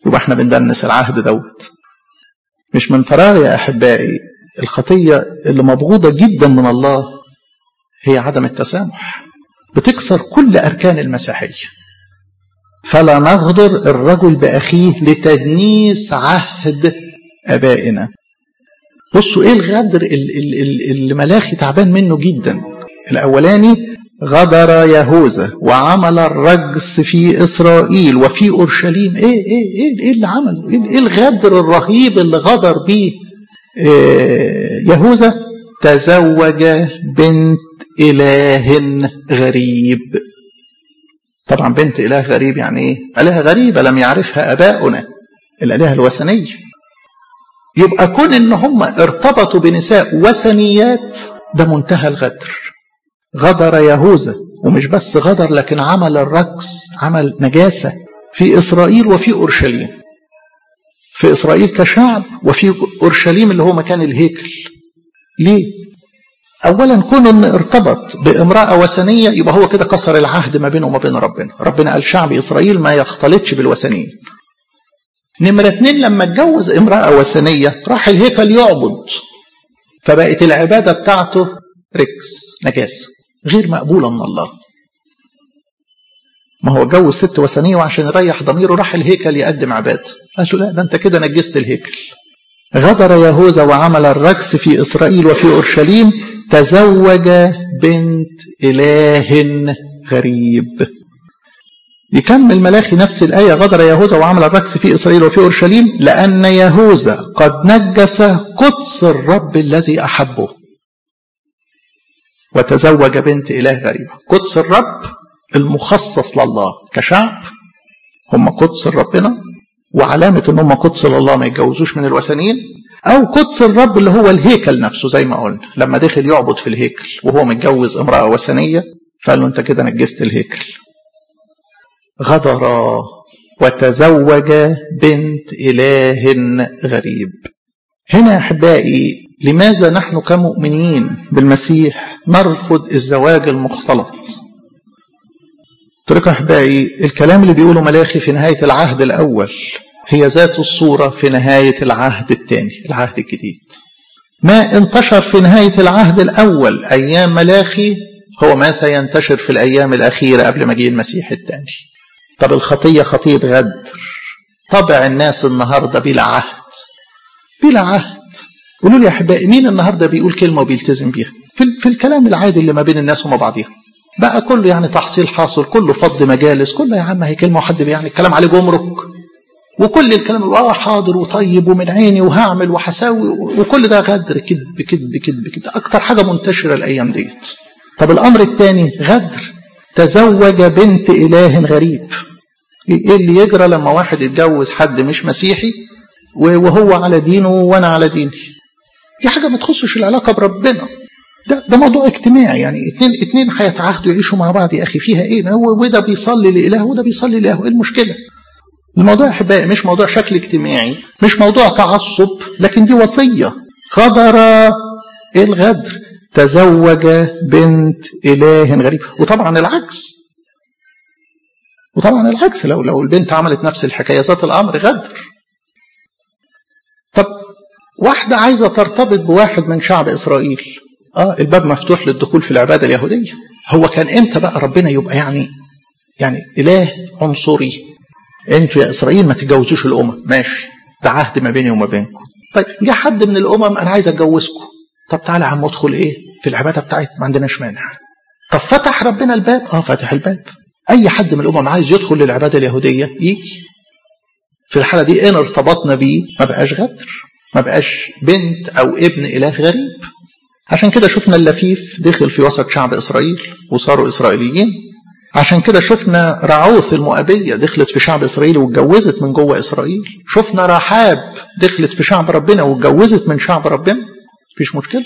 يبقى احنا بندنس العهد دوت مش من فراغ يا احبائي الخطيه اللي مبغوضه جدا من الله هي عدم التسامح بتكسر كل اركان المسيحيه فلا نغدر الرجل باخيه لتدنيس عهد ابائنا بصوا ايه الغدر اللي ملاخي تعبان منه جدا الاولاني غدر يهوذا وعمل الرجس في اسرائيل وفي اورشليم ايه ايه ايه, إيه اللي عمله ايه, إيه الغدر الرهيب اللي غدر بيه إيه يهوذا تزوج بنت اله غريب طبعا بنت اله غريب يعني ايه الهه غريبه لم يعرفها اباؤنا الالهه الوثنيه يبقى كون ان هم ارتبطوا بنساء وثنيات ده منتهى الغدر غدر يهوذا ومش بس غدر لكن عمل الرقص عمل نجاسة في إسرائيل وفي أورشليم في إسرائيل كشعب وفي أورشليم اللي هو مكان الهيكل ليه؟ أولا كون إن ارتبط بامرأة وثنية يبقى هو كده كسر العهد ما بينه وما بين ربنا ربنا قال شعب إسرائيل ما يختلطش بالوثنيين نمرة اتنين لما اتجوز امرأة وثنية راح الهيكل يعبد فبقت العبادة بتاعته ركس نجاسة غير مقبولة من الله ما هو اتجوز ست وثنية وعشان يريح ضميره راح الهيكل يقدم عبادة قال له لا ده انت كده نجست الهيكل غدر يهوذا وعمل الركس في إسرائيل وفي أورشليم تزوج بنت إله غريب يكمل ملاخي نفس الآية غدر يهوذا وعمل الركس في إسرائيل وفي أورشليم لأن يهوذا قد نجس قدس الرب الذي أحبه وتزوج بنت إله غريبة قدس الرب المخصص لله كشعب هم قدس ربنا وعلامة ان هم قدس لله ما يتجوزوش من الوثنيين او قدس الرب اللي هو الهيكل نفسه زي ما قلنا لما دخل يعبد في الهيكل وهو متجوز امرأة وثنية فقال له انت كده نجست الهيكل غدر وتزوج بنت إله غريب هنا يا أحبائي لماذا نحن كمؤمنين بالمسيح نرفض الزواج المختلط ترك أحبائي الكلام اللي بيقوله ملاخي في نهاية العهد الأول هي ذات الصورة في نهاية العهد الثاني العهد الجديد ما انتشر في نهاية العهد الأول أيام ملاخي هو ما سينتشر في الأيام الأخيرة قبل مجيء المسيح الثاني طب الخطية خطية غدر طبع الناس النهاردة بلا عهد بلا عهد قولوا لي يا أحبائي مين النهاردة بيقول كلمة وبيلتزم بيها في, في الكلام العادي اللي ما بين الناس وما بعضها بقى كله يعني تحصيل حاصل كله فض مجالس كله يا عم هي كلمة وحد يعني الكلام عليه جمرك وكل الكلام اه حاضر وطيب ومن عيني وهعمل وهساوي وكل ده غدر كذب كذب كذب كذب اكتر حاجه منتشره الايام ديت طب الامر الثاني غدر تزوج بنت اله غريب ايه اللي يجرى لما واحد يتجوز حد مش مسيحي وهو على دينه وانا على ديني دي حاجه ما تخصش العلاقه بربنا ده ده موضوع اجتماعي يعني اتنين اتنين هيتعاهدوا يعيشوا مع بعض يا اخي فيها ايه هو وده بيصلي لاله وده بيصلي لاله ايه المشكله الموضوع احبائي مش موضوع شكل اجتماعي مش موضوع تعصب لكن دي وصيه غدر الغدر تزوج بنت اله غريب وطبعا العكس وطبعا العكس لو لو البنت عملت نفس الحكايه ذات الامر غدر طب واحده عايزه ترتبط بواحد من شعب اسرائيل اه الباب مفتوح للدخول في العباده اليهوديه هو كان امتى بقى ربنا يبقى يعني يعني اله عنصري انتوا يا اسرائيل ما تتجوزوش الامم ماشي ده عهد ما بيني وما بينكم طيب جه حد من الامم انا عايز اتجوزكم طب تعالى يا عم ادخل ايه في العباده بتاعتنا ما عندناش مانع طب فتح ربنا الباب اه فتح الباب اي حد من الامم عايز يدخل للعباده اليهوديه يجي في الحاله دي ان ارتبطنا بيه ما بقاش غدر ما بقاش بنت او ابن اله غريب عشان كده شفنا اللفيف دخل في وسط شعب اسرائيل وصاروا اسرائيليين عشان كده شفنا رعوث المؤبية دخلت في شعب إسرائيل واتجوزت من جوه إسرائيل شفنا رحاب دخلت في شعب ربنا واتجوزت من شعب ربنا مفيش مشكلة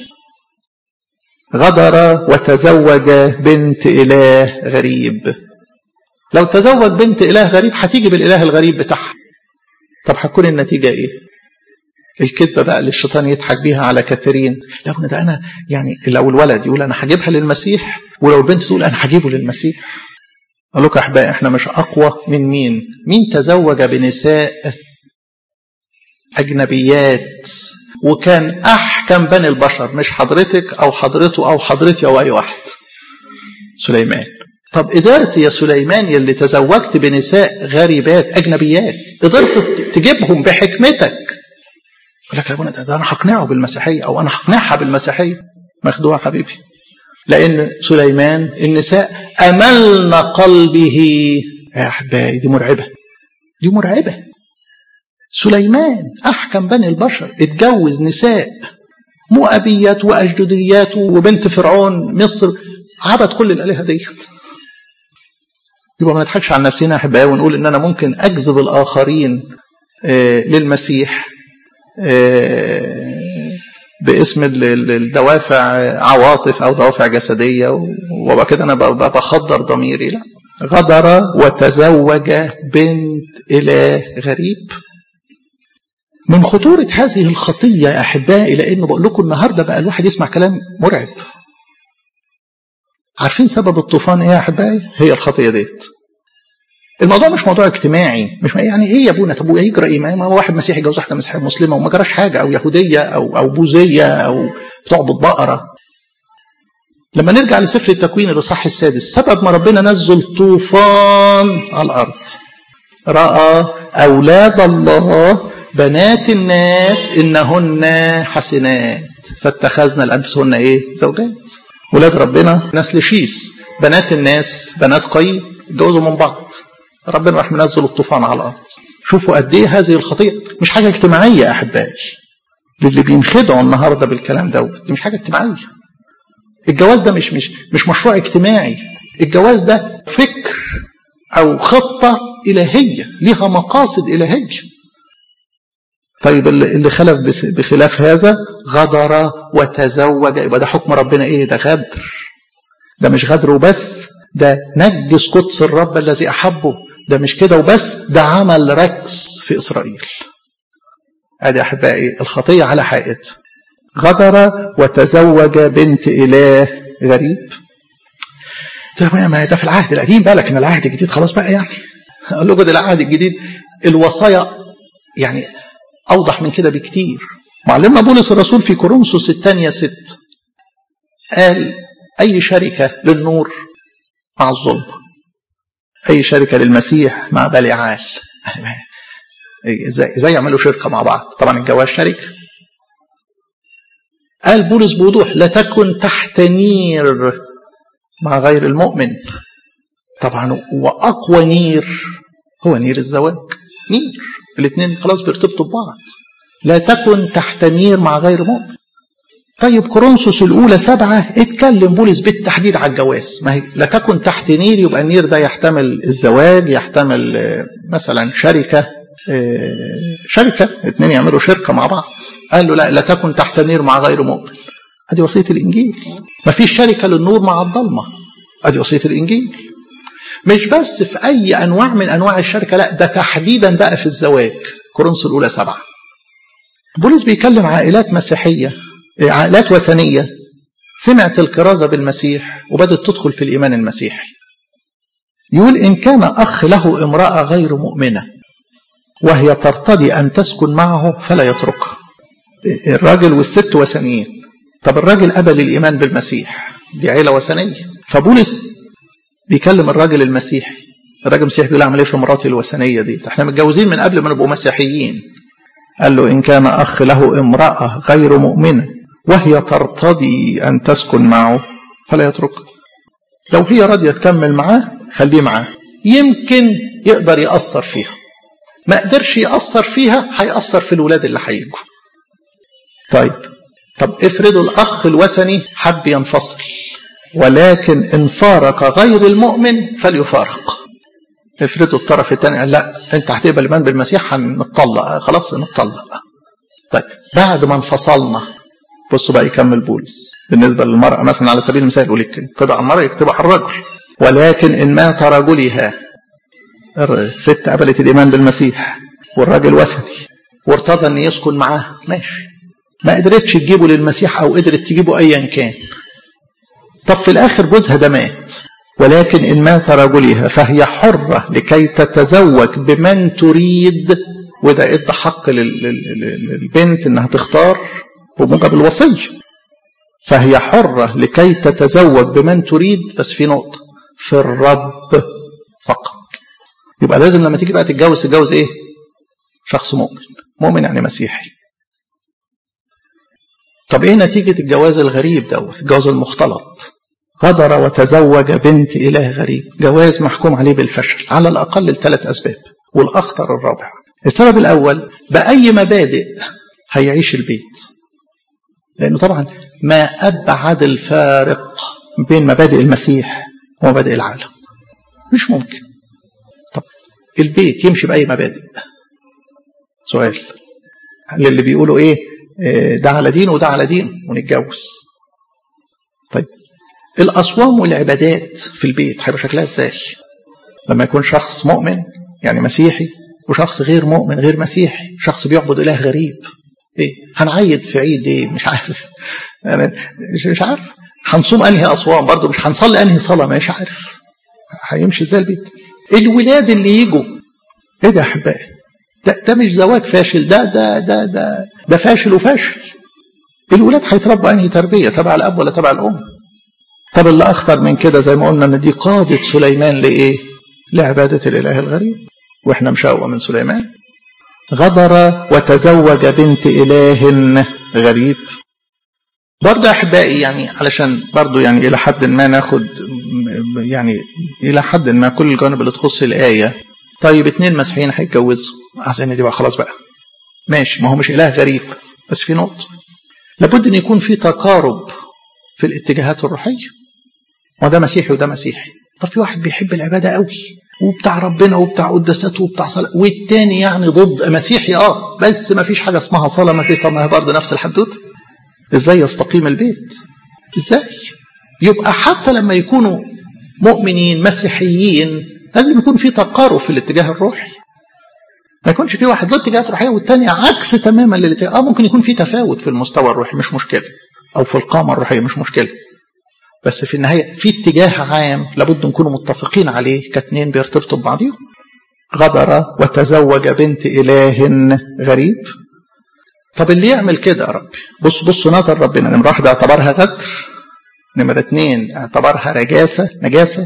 غدر وتزوج بنت إله غريب لو تزوج بنت إله غريب هتيجي بالإله الغريب بتاعها طب هتكون النتيجة إيه الكذبة بقى اللي الشيطان يضحك بيها على كثيرين لو ده أنا يعني لو الولد يقول أنا هجيبها للمسيح ولو البنت تقول أنا هجيبه للمسيح قال لكم أحبائي إحنا مش أقوى من مين مين تزوج بنساء أجنبيات وكان أحكم بني البشر مش حضرتك أو حضرته أو حضرتي أو أي واحد سليمان طب قدرت يا سليمان يلي تزوجت بنساء غريبات أجنبيات قدرت تجيبهم بحكمتك يقول لك يا ابونا ده, ده أنا هقنعه بالمسيحية أو أنا هقنعها بالمسيحية مخدوع حبيبي لأن سليمان النساء أملن قلبه يا أحبائي دي مرعبة دي مرعبة سليمان أحكم بني البشر اتجوز نساء مؤبيات وأجدوديات وبنت فرعون مصر عبد كل الآلهة ديت يبقى ما نضحكش على نفسنا أحبائي ونقول إن أنا ممكن أجذب الآخرين آه للمسيح آه باسم الدوافع عواطف او دوافع جسديه وبقى كده انا بخدر ضميري لا غدر وتزوج بنت اله غريب من خطورة هذه الخطية يا أحبائي لأنه بقول لكم النهاردة بقى الواحد يسمع كلام مرعب عارفين سبب الطوفان إيه يا أحبائي؟ هي الخطية ديت الموضوع مش موضوع اجتماعي مش يعني ايه يا ابونا طب يجرى ايه ما هو واحد مسيحي جوز واحده مسيحيه مسلمه وما جراش حاجه او يهوديه او او بوذيه او بتعبد بقره لما نرجع لسفر التكوين الاصحاح السادس سبب ما ربنا نزل طوفان على الارض راى اولاد الله بنات الناس انهن حسنات فاتخذنا لانفسهن ايه زوجات ولاد ربنا نسل شيس بنات الناس بنات قيم اتجوزوا من بعض ربنا راح منزل الطوفان على الارض شوفوا قد ايه هذه الخطيه مش حاجه اجتماعيه يا احبائي للي بينخدعوا النهارده بالكلام دوت دي مش حاجه اجتماعيه الجواز ده مش مش مش مشروع اجتماعي الجواز ده فكر او خطه الهيه ليها مقاصد الهيه طيب اللي خلف بخلاف هذا غدر وتزوج يبقى ده حكم ربنا ايه ده غدر ده مش غدر وبس ده نجس قدس الرب الذي احبه ده مش كده وبس ده عمل ركس في اسرائيل ادي احبائي الخطيه على حقيقتها غدر وتزوج بنت اله غريب ما ده في العهد القديم بقى لكن العهد الجديد خلاص بقى يعني اقول لكم ده العهد الجديد الوصايا يعني اوضح من كده بكتير معلمنا بولس الرسول في كورنثوس الثانيه ست قال اي شركه للنور مع الظلم اي شركه للمسيح مع بليعال ازاي ازاي يعملوا شركه مع بعض طبعا الجواز شركه قال بولس بوضوح لا تكن تحت نير مع غير المؤمن طبعا واقوى نير هو نير الزواج نير الاثنين خلاص بيرتبطوا ببعض لا تكن تحت نير مع غير مؤمن طيب كورنثوس الاولى سبعه اتكلم بولس بالتحديد على الجواز ما هي لا تكن تحت نير يبقى النير ده يحتمل الزواج يحتمل مثلا شركه شركه اثنين يعملوا شركه مع بعض قال له لا لا تكن تحت نير مع غير مؤمن ادي وصيه الانجيل ما فيش شركه للنور مع الضلمه ادي وصيه الانجيل مش بس في اي انواع من انواع الشركه لا ده تحديدا بقى في الزواج كورنثوس الاولى سبعه بولس بيكلم عائلات مسيحيه عائلات وثنيه سمعت الكرازه بالمسيح وبدت تدخل في الايمان المسيحي يقول ان كان اخ له امراه غير مؤمنه وهي ترتضي ان تسكن معه فلا يتركها الراجل والست وثنيين طب الراجل قبل الايمان بالمسيح دي عيله وثنيه فبولس بيكلم الراجل المسيحي الراجل المسيحي بيقول اعمل ايه في مراتي الوثنيه دي احنا متجوزين من قبل ما نبقوا مسيحيين قال له ان كان اخ له امراه غير مؤمنه وهي ترتضي ان تسكن معه فلا يتركها لو هي راضيه تكمل معاه خليه معاه يمكن يقدر ياثر فيها ما قدرش ياثر فيها هياثر في الولاد اللي هيجوا طيب طب افرضوا الاخ الوثني حب ينفصل ولكن ان فارق غير المؤمن فليفارق افرضوا الطرف الثاني قال لا انت هتقبل الايمان بالمسيح هنطلق خلاص نطلق طيب بعد ما انفصلنا بصوا بقى يكمل بولس بالنسبه للمراه مثلا على سبيل المثال يقول يكتبها على المراه يكتبها على الرجل ولكن ان مات رجلها الست قبلت الايمان بالمسيح والراجل وثني وارتضى ان يسكن معاه ماشي ما قدرتش تجيبه للمسيح او قدرت تجيبه ايا كان طب في الاخر جوزها ده مات ولكن ان مات رجلها فهي حره لكي تتزوج بمن تريد وده ادى حق للبنت انها تختار بموجب الوصيه فهي حره لكي تتزوج بمن تريد بس في نقطه في الرب فقط يبقى لازم لما تيجي بقى تتجوز تتجوز ايه شخص مؤمن مؤمن يعني مسيحي طب ايه نتيجة الجواز الغريب دوت الجواز المختلط غدر وتزوج بنت إله غريب جواز محكوم عليه بالفشل على الأقل لثلاث أسباب والأخطر الرابع السبب الأول بأي مبادئ هيعيش البيت لأنه طبعا ما أبعد الفارق بين مبادئ المسيح ومبادئ العالم مش ممكن طب البيت يمشي بأي مبادئ سؤال للي بيقولوا ايه ده على دين وده على دين ونتجوز طيب الأصوام والعبادات في البيت هيبقى شكلها ازاي لما يكون شخص مؤمن يعني مسيحي وشخص غير مؤمن غير مسيحي شخص بيعبد إله غريب ايه هنعيد في عيد ايه مش عارف انا مش, مش عارف هنصوم انهي اصوام برضه مش هنصلي انهي صلاه مش عارف هيمشي ازاي البيت الولاد اللي يجوا ايه ده يا احبائي ده, ده مش زواج فاشل ده ده ده ده ده فاشل وفاشل الولاد هيتربوا انهي تربيه تبع الاب ولا تبع الام طب اللي اخطر من كده زي ما قلنا ان دي قاده سليمان لايه لعباده الاله الغريب واحنا مش اقوى من سليمان غدر وتزوج بنت اله غريب برضه يا احبائي يعني علشان برضه يعني الى حد ما ناخد يعني الى حد ما كل الجوانب اللي تخص الايه طيب اتنين مسيحيين هيتجوزوا عايزين دي بقى خلاص بقى ماشي ما هو مش اله غريب بس في نقطه لابد ان يكون في تقارب في الاتجاهات الروحيه وده مسيحي وده مسيحي طب في واحد بيحب العباده قوي وبتاع ربنا وبتاع قداسات وبتاع صلاه والتاني يعني ضد مسيحي اه بس ما فيش حاجه اسمها صلاه ما فيش طب ما هي برضه نفس الحدوته ازاي يستقيم البيت ازاي يبقى حتى لما يكونوا مؤمنين مسيحيين لازم يكون في تقارب في الاتجاه الروحي ما يكونش في واحد له اتجاهات روحيه والتاني عكس تماما للاتجاه اه ممكن يكون في تفاوت في المستوى الروحي مش مشكله او في القامه الروحيه مش مشكله بس في النهايه في اتجاه عام لابد نكونوا متفقين عليه كاتنين بيرتبطوا ببعضهم غدر وتزوج بنت اله غريب طب اللي يعمل كده يا ربي بص بص نظر ربنا نمرة واحدة اعتبرها غدر نمرة اتنين اعتبرها رجاسة نجاسة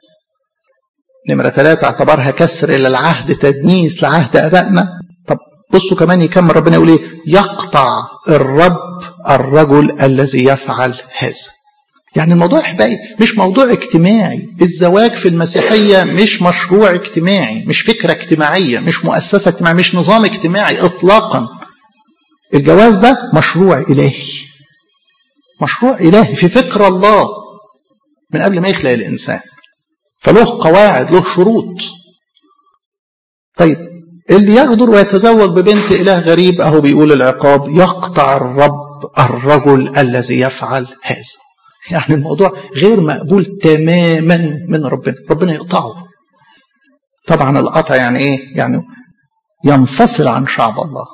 نمرة ثلاثة اعتبرها كسر للعهد تدنيس لعهد أبائنا طب بصوا كمان يكمل ربنا يقول ايه يقطع الرب الرجل الذي يفعل هذا يعني الموضوع احبائي مش موضوع اجتماعي الزواج في المسيحية مش مشروع اجتماعي مش فكرة اجتماعية مش مؤسسة اجتماعية مش نظام اجتماعي اطلاقا الجواز ده مشروع إلهي مشروع إلهي في فكر الله من قبل ما يخلق الإنسان فله قواعد له شروط طيب اللي يغدر ويتزوج ببنت إله غريب أهو بيقول العقاب يقطع الرب الرجل الذي يفعل هذا يعني الموضوع غير مقبول تماما من ربنا ربنا يقطعه طبعا القطع يعني ايه يعني ينفصل عن شعب الله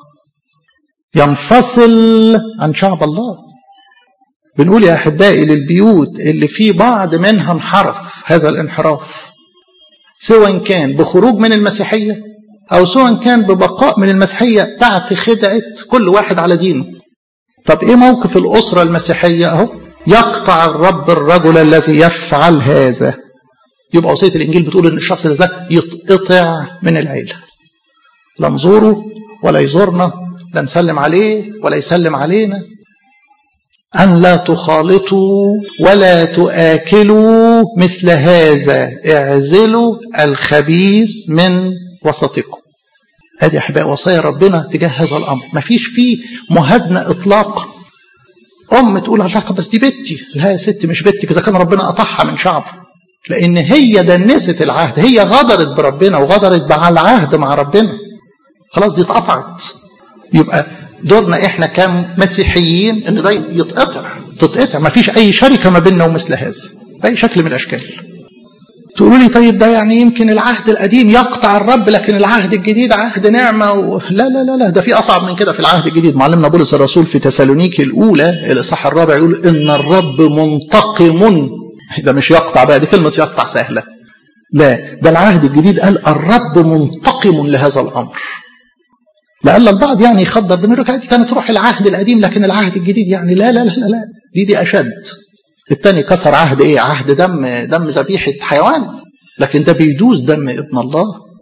ينفصل عن شعب الله بنقول يا احبائي للبيوت اللي في بعض منها انحرف هذا الانحراف سواء كان بخروج من المسيحيه او سواء كان ببقاء من المسيحيه تحت خدعه كل واحد على دينه طب ايه موقف الاسره المسيحيه اهو يقطع الرب الرجل الذي يفعل هذا يبقى وصيه الانجيل بتقول ان الشخص ده يتقطع من العيله لا نزوره ولا يزورنا لا نسلم عليه ولا يسلم علينا أن لا تخالطوا ولا تآكلوا مثل هذا اعزلوا الخبيث من وسطكم هذه أحباء وصايا ربنا تجاه هذا الأمر ما فيش فيه مهادنة إطلاقا أم تقول الله بس دي بنتي لا يا ست مش بنتك إذا كان ربنا قطعها من شعبه لأن هي دنست العهد هي غدرت بربنا وغدرت مع العهد مع ربنا خلاص دي اتقطعت يبقى دورنا احنا كمسيحيين ان ده يتقطع تتقطع ما فيش اي شركه ما بيننا ومثل هذا باي شكل من الاشكال تقولوا لي طيب ده يعني يمكن العهد القديم يقطع الرب لكن العهد الجديد عهد نعمه و... لا لا لا لا ده في اصعب من كده في العهد الجديد معلمنا بولس الرسول في تسالونيكي الاولى الاصحاح الرابع يقول ان الرب منتقم ده مش يقطع بقى دي كلمه يقطع سهله لا ده العهد الجديد قال الرب منتقم لهذا الامر لعل البعض يعني يخضر دماغه دي كانت روح العهد القديم لكن العهد الجديد يعني لا لا لا لا, لا. دي دي اشد التاني كسر عهد ايه عهد دم دم ذبيحه حيوان لكن ده بيدوس دم ابن الله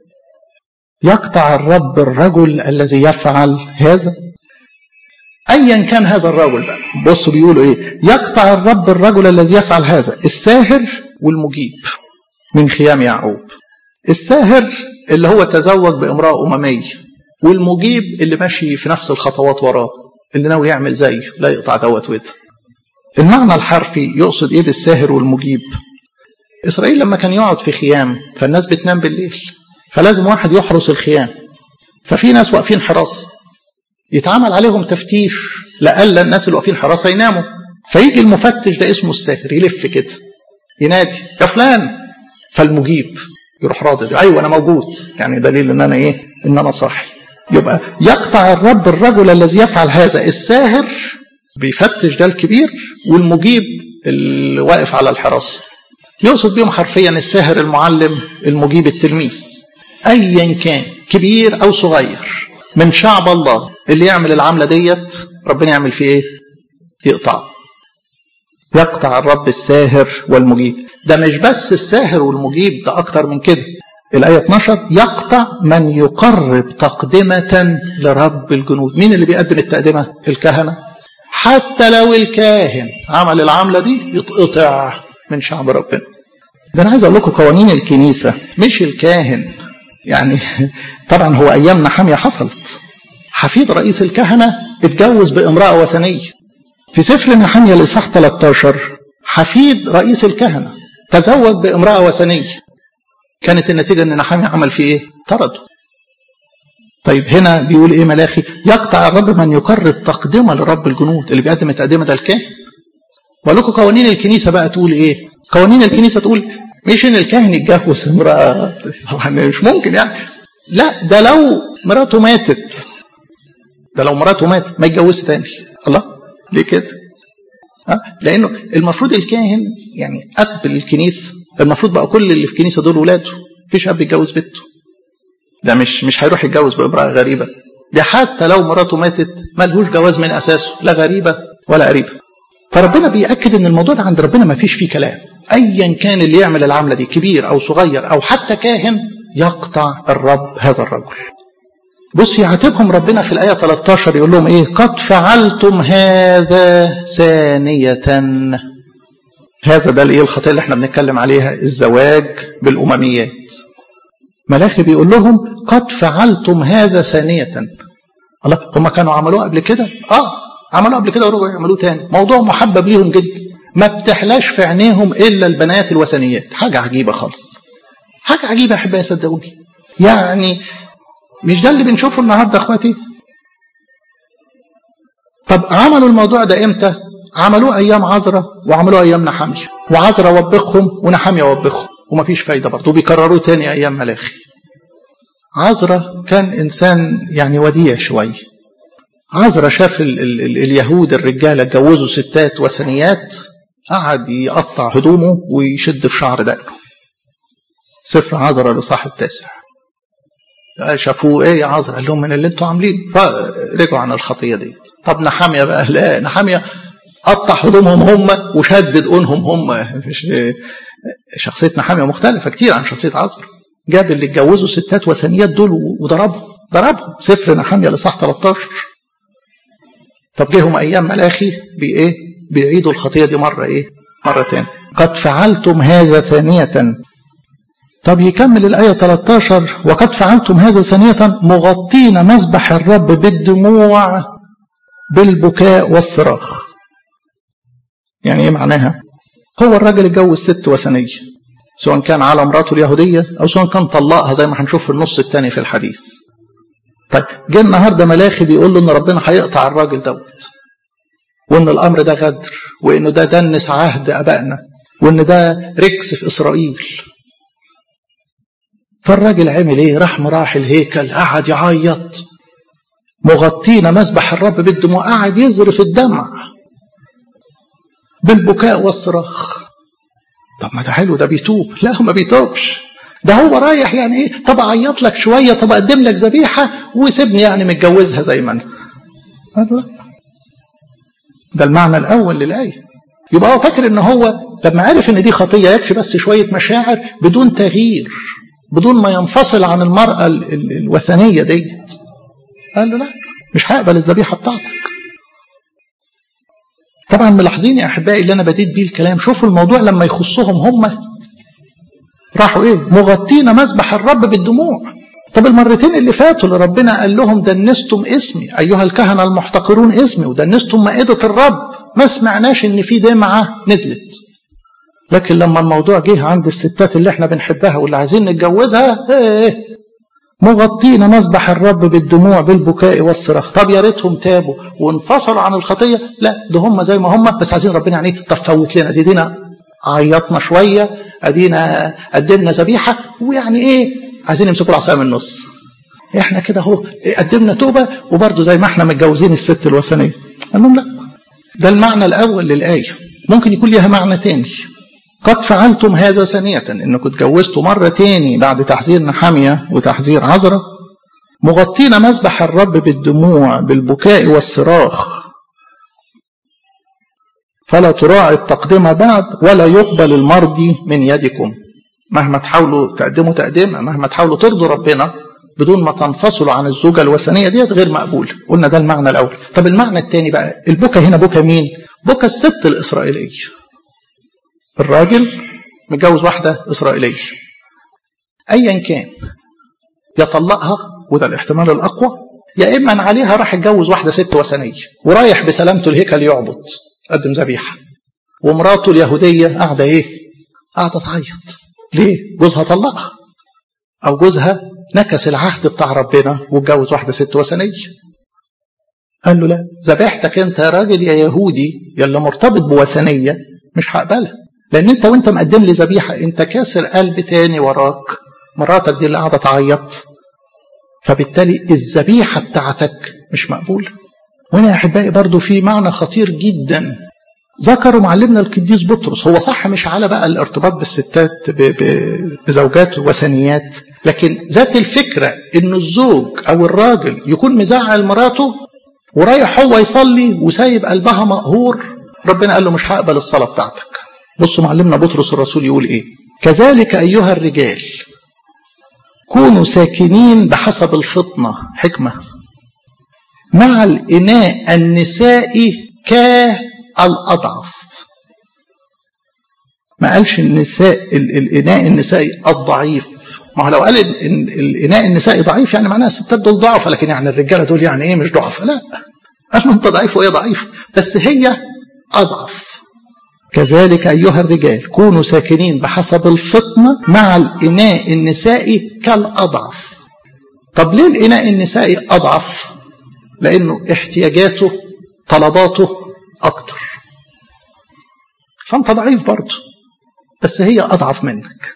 يقطع الرب الرجل الذي يفعل هذا ايا كان هذا الرجل بقى بصوا بيقولوا ايه يقطع الرب الرجل الذي يفعل هذا الساهر والمجيب من خيام يعقوب الساهر اللي هو تزوج بامراه امميه والمجيب اللي ماشي في نفس الخطوات وراه اللي ناوي يعمل زيه لا يقطع دوت وده المعنى الحرفي يقصد ايه بالساهر والمجيب اسرائيل لما كان يقعد في خيام فالناس بتنام بالليل فلازم واحد يحرس الخيام ففي ناس واقفين حراسه يتعمل عليهم تفتيش لألا الناس اللي واقفين حراسه يناموا فيجي المفتش ده اسمه الساهر يلف كده ينادي يا فلان فالمجيب يروح راضي ايوه انا موجود يعني دليل ان انا ايه ان انا صاحي يبقى يقطع الرب الرجل الذي يفعل هذا الساهر بيفتش ده الكبير والمجيب اللي واقف على الحراسه يقصد بيهم حرفيا الساهر المعلم المجيب التلميذ ايا كان كبير او صغير من شعب الله اللي يعمل العمله ديت ربنا يعمل فيه ايه يقطع يقطع الرب الساهر والمجيب ده مش بس الساهر والمجيب ده اكتر من كده الآية 12 يقطع من يقرب تقدمة لرب الجنود مين اللي بيقدم التقدمة الكهنة حتى لو الكاهن عمل العملة دي يتقطع من شعب ربنا ده أنا عايز أقول لكم قوانين الكنيسة مش الكاهن يعني طبعا هو أيام نحامية حصلت حفيد رئيس الكهنة اتجوز بامرأة وثنية في سفر نحامية الإصحاح 13 حفيد رئيس الكهنة تزوج بامرأة وثنية كانت النتيجة أن نحامية عمل فيه إيه؟ طرده طيب هنا بيقول إيه ملاخي يقطع الرب من يقرب تقدمة لرب الجنود اللي بيقدم التقدمة ده الكاهن ولكم قوانين الكنيسة بقى تقول إيه قوانين الكنيسة تقول مش إن الكاهن يتجوز امرأة طبعا مش ممكن يعني لا ده لو مراته ماتت ده لو مراته ماتت ما يتجوزش تاني الله ليه كده أه؟ لانه المفروض الكاهن يعني اب الكنيسه المفروض بقى كل اللي في الكنيسه دول ولاده مفيش اب يتجوز بنته ده مش مش هيروح يتجوز بامراه غريبه ده حتى لو مراته ماتت ملهوش جواز من اساسه لا غريبه ولا قريبه فربنا بيأكد ان الموضوع ده عند ربنا ما فيش فيه كلام ايا كان اللي يعمل العمله دي كبير او صغير او حتى كاهن يقطع الرب هذا الرجل بص يعاتبهم ربنا في الآية 13 يقول لهم إيه قد فعلتم هذا ثانية هذا ده الإيه الخطية اللي احنا بنتكلم عليها الزواج بالأمميات ملاخي بيقول لهم قد فعلتم هذا ثانية الله هم كانوا عملوه قبل كده اه عملوه قبل كده ورجعوا يعملوه تاني موضوع محبب ليهم جدا ما بتحلاش في عينيهم الا البنات الوثنيات حاجه عجيبه خالص حاجه عجيبه يا احبائي صدقوني يعني مش ده اللي بنشوفه النهارده اخواتي طب عملوا الموضوع ده امتى عملوه ايام عذراء وعملوه ايام نحاميه وعذراء وبخهم ونحاميه وبخهم ومفيش فايده برضه بيكرروه تاني ايام ملاخي عذراء كان انسان يعني وديع شويه عذراء شاف ال ال ال اليهود الرجاله اتجوزوا ستات وثنيات قعد يقطع هدومه ويشد في شعر دقنه سفر عذراء الاصحاح التاسع شافوه ايه يا عذرا قال لهم من اللي انتوا عاملين فرجعوا عن الخطيه دي طب نحاميه بقى لا نحاميه قطع هدومهم هم وشد دقونهم هم مش شخصيه نحاميه مختلفه كتير عن شخصيه عذرا جاب اللي اتجوزوا ستات وثنيات دول وضربهم ضربهم سفر نحاميه لصح 13 طب جيهم ايام ملاخي بايه بيعيدوا الخطيه دي مره ايه مره تاني قد فعلتم هذا ثانيه طب يكمل الآية 13 وقد فعلتم هذا ثانية مغطين مذبح الرب بالدموع بالبكاء والصراخ يعني ايه معناها هو الراجل اتجوز ست وثنية سواء كان على مراته اليهودية أو سواء كان طلقها زي ما هنشوف في النص الثاني في الحديث طيب جه النهارده ملاخي بيقول له ان ربنا هيقطع الراجل دوت وان الامر ده غدر وانه ده دنس عهد ابائنا وان ده ركس في اسرائيل فالراجل عمل ايه راح مراح الهيكل قعد يعيط مغطين مسبح الرب بالدموع قعد يزرف الدمع بالبكاء والصراخ طب ما ده حلو ده بيتوب لا ما بيتوبش ده هو رايح يعني ايه طب اعيط لك شويه طب اقدم لك ذبيحه وسيبني يعني متجوزها زي ما انا قال لا ده المعنى الاول للايه يبقى هو فاكر ان هو لما عرف ان دي خطيه يكفي بس شويه مشاعر بدون تغيير بدون ما ينفصل عن المراه ال ال الوثنيه ديت قال له لا مش هقبل الذبيحه بتاعتك طبعا ملاحظين يا احبائي اللي انا بديت بيه الكلام شوفوا الموضوع لما يخصهم هم راحوا ايه مغطين مذبح الرب بالدموع طب المرتين اللي فاتوا اللي ربنا قال لهم دنستم اسمي ايها الكهنه المحتقرون اسمي ودنستم مائده الرب ما سمعناش ان في دمعه نزلت لكن لما الموضوع جه عند الستات اللي احنا بنحبها واللي عايزين نتجوزها ايه مغطين مذبح الرب بالدموع بالبكاء والصراخ طب يا ريتهم تابوا وانفصلوا عن الخطيه لا ده هم زي ما هم بس عايزين ربنا يعني طب فوت لنا دي دينا عيطنا شويه ادينا قدمنا ذبيحه ويعني ايه عايزين يمسكوا العصايه من النص احنا كده اهو قدمنا توبه وبرده زي ما احنا متجوزين الست الوثنيه قال لهم لا ده المعنى الاول للايه ممكن يكون ليها معنى تاني قد فعلتم هذا ثانية انكم اتجوزتوا مرة تاني بعد تحذير نحامية وتحذير عذرة مغطين مذبح الرب بالدموع بالبكاء والصراخ فلا تراعي التقدمة بعد ولا يقبل المرضي من يدكم مهما تحاولوا تقدموا تقدمة مهما تحاولوا ترضوا ربنا بدون ما تنفصلوا عن الزوجة الوثنية ديت غير مقبول قلنا ده المعنى الأول طب المعنى الثاني بقى البكا هنا بكا مين بكا الست الإسرائيلية الراجل متجوز واحدة إسرائيلية أيا كان يطلقها وده الاحتمال الأقوى يا إما أن عليها راح يتجوز واحدة ست وثنية ورايح بسلامته الهيكل يعبد قدم ذبيحة ومراته اليهودية قاعدة إيه؟ قاعدة تعيط ليه؟ جوزها طلقها أو جوزها نكس العهد بتاع ربنا واتجوز واحدة ست وثنية قال له لا ذبيحتك أنت يا راجل يا يهودي يلا مرتبط بوثنية مش هقبلها لان انت وانت مقدم لي ذبيحه انت كاسر قلب تاني وراك مراتك دي اللي قاعده تعيط فبالتالي الذبيحه بتاعتك مش مقبوله وهنا يا احبائي برضو في معنى خطير جدا ذكروا معلمنا القديس بطرس هو صح مش على بقى الارتباط بالستات بزوجات وثنيات لكن ذات الفكره ان الزوج او الراجل يكون مزعل مراته ورايح هو يصلي وسايب قلبها مقهور ربنا قال له مش هقبل الصلاه بتاعتك بصوا معلمنا بطرس الرسول يقول ايه كذلك ايها الرجال كونوا ساكنين بحسب الفطنه حكمه مع الاناء النسائي كالاضعف ما قالش النساء الاناء النسائي الضعيف ما هو لو قال ان الاناء النسائي ضعيف يعني معناها الستات دول ضعف لكن يعني الرجاله دول يعني ايه مش ضعف لا قال له انت ضعيف وهي ضعيف بس هي اضعف كذلك أيها الرجال كونوا ساكنين بحسب الفطنة مع الإناء النسائي كالأضعف طب ليه الإناء النسائي أضعف لأنه احتياجاته طلباته أكتر فأنت ضعيف برضه بس هي أضعف منك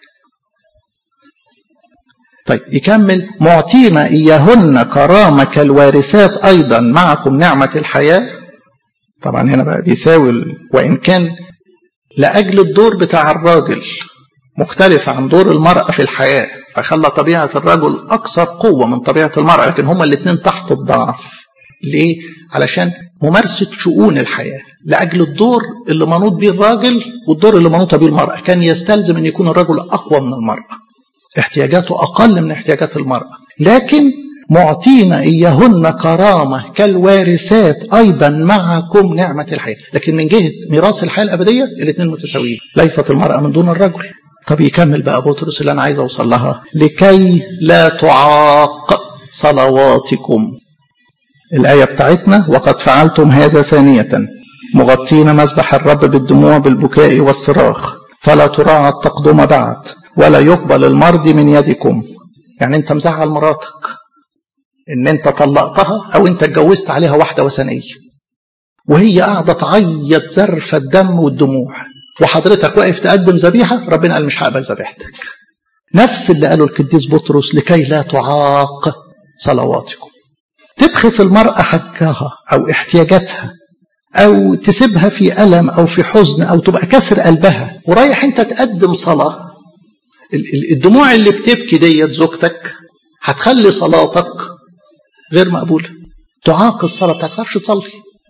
طيب يكمل معطينا إياهن كرامة كالوارثات أيضا معكم نعمة الحياة طبعا هنا بقى بيساوي وإن كان لأجل الدور بتاع الراجل مختلف عن دور المرأة في الحياة فخلى طبيعة الرجل أكثر قوة من طبيعة المرأة لكن هما الاثنين تحت الضعف ليه؟ علشان ممارسة شؤون الحياة لأجل الدور اللي منوط به الراجل والدور اللي منوطة به المرأة كان يستلزم أن يكون الرجل أقوى من المرأة احتياجاته أقل من احتياجات المرأة لكن معطينا إياهن كرامة كالوارثات أيضا معكم نعمة الحياة لكن من جهة ميراث الحياة الأبدية الاثنين متساويين ليست المرأة من دون الرجل طب يكمل بقى بطرس اللي أنا عايز أوصل لها لكي لا تعاق صلواتكم الآية بتاعتنا وقد فعلتم هذا ثانية مغطين مذبح الرب بالدموع بالبكاء والصراخ فلا تراعى التقدم بعد ولا يقبل المرض من يدكم يعني انت مزعل مراتك ان انت طلقتها او انت اتجوزت عليها واحده وثنيه وهي قاعده تعيط زرف الدم والدموع وحضرتك واقف تقدم ذبيحه ربنا قال مش هقبل ذبيحتك نفس اللي قاله القديس بطرس لكي لا تعاق صلواتكم تبخس المرأة حقها أو احتياجاتها أو تسيبها في ألم أو في حزن أو تبقى كسر قلبها ورايح أنت تقدم صلاة الدموع اللي بتبكي ديت زوجتك هتخلي صلاتك غير مقبولة تعاق الصلاة بتاعتك ما تصلي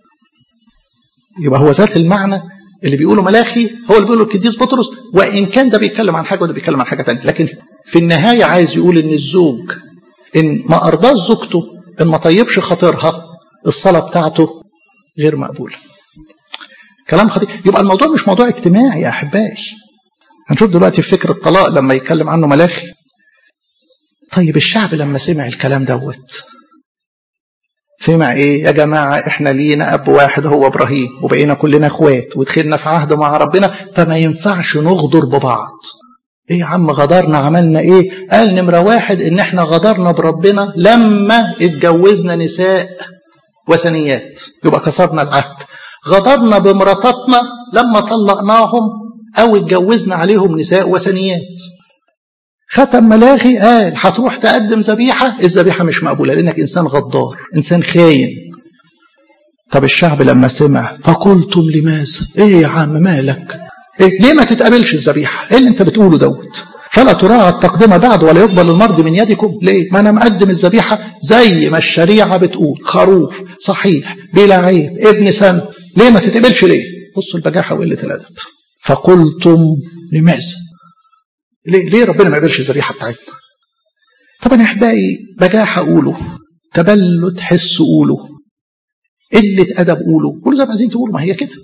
يبقى هو ذات المعنى اللي بيقوله ملاخي هو اللي بيقوله القديس بطرس وان كان ده بيتكلم عن حاجه وده بيتكلم عن حاجه ثانيه لكن في النهايه عايز يقول ان الزوج ان ما ارضاش زوجته ان ما طيبش خاطرها الصلاه بتاعته غير مقبوله. كلام خطير يبقى الموضوع مش موضوع اجتماعي يا احبائي. هنشوف دلوقتي في فكر الطلاق لما يتكلم عنه ملاخي. طيب الشعب لما سمع الكلام دوت سمع ايه يا جماعة احنا لينا اب واحد هو ابراهيم وبقينا كلنا اخوات ودخلنا في عهد مع ربنا فما ينفعش نغدر ببعض ايه يا عم غدرنا عملنا ايه قال نمرة واحد ان احنا غدرنا بربنا لما اتجوزنا نساء وثنيات يبقى كسرنا العهد غدرنا بمراتاتنا لما طلقناهم او اتجوزنا عليهم نساء وثنيات ختم ملاغي قال هتروح تقدم ذبيحة الذبيحة مش مقبولة لأنك إنسان غدار إنسان خاين طب الشعب لما سمع فقلتم لماذا إيه يا عم مالك إيه ليه ما تتقبلش الذبيحة إيه اللي أنت بتقوله دوت فلا تراعى التقدمة بعد ولا يقبل المرض من يدكم ليه ما أنا مقدم الذبيحة زي ما الشريعة بتقول خروف صحيح بلا عيب ابن سنة ليه ما تتقبلش ليه بصوا البجاحة وقلة الأدب فقلتم لماذا ليه ليه ربنا ما يقبلش الذبيحه بتاعتنا؟ طبعا يا احبائي بجاحه قولوا تبلد حس قولوا قله ادب قولوا قولوا زي ما عايزين تقولوا ما هي كده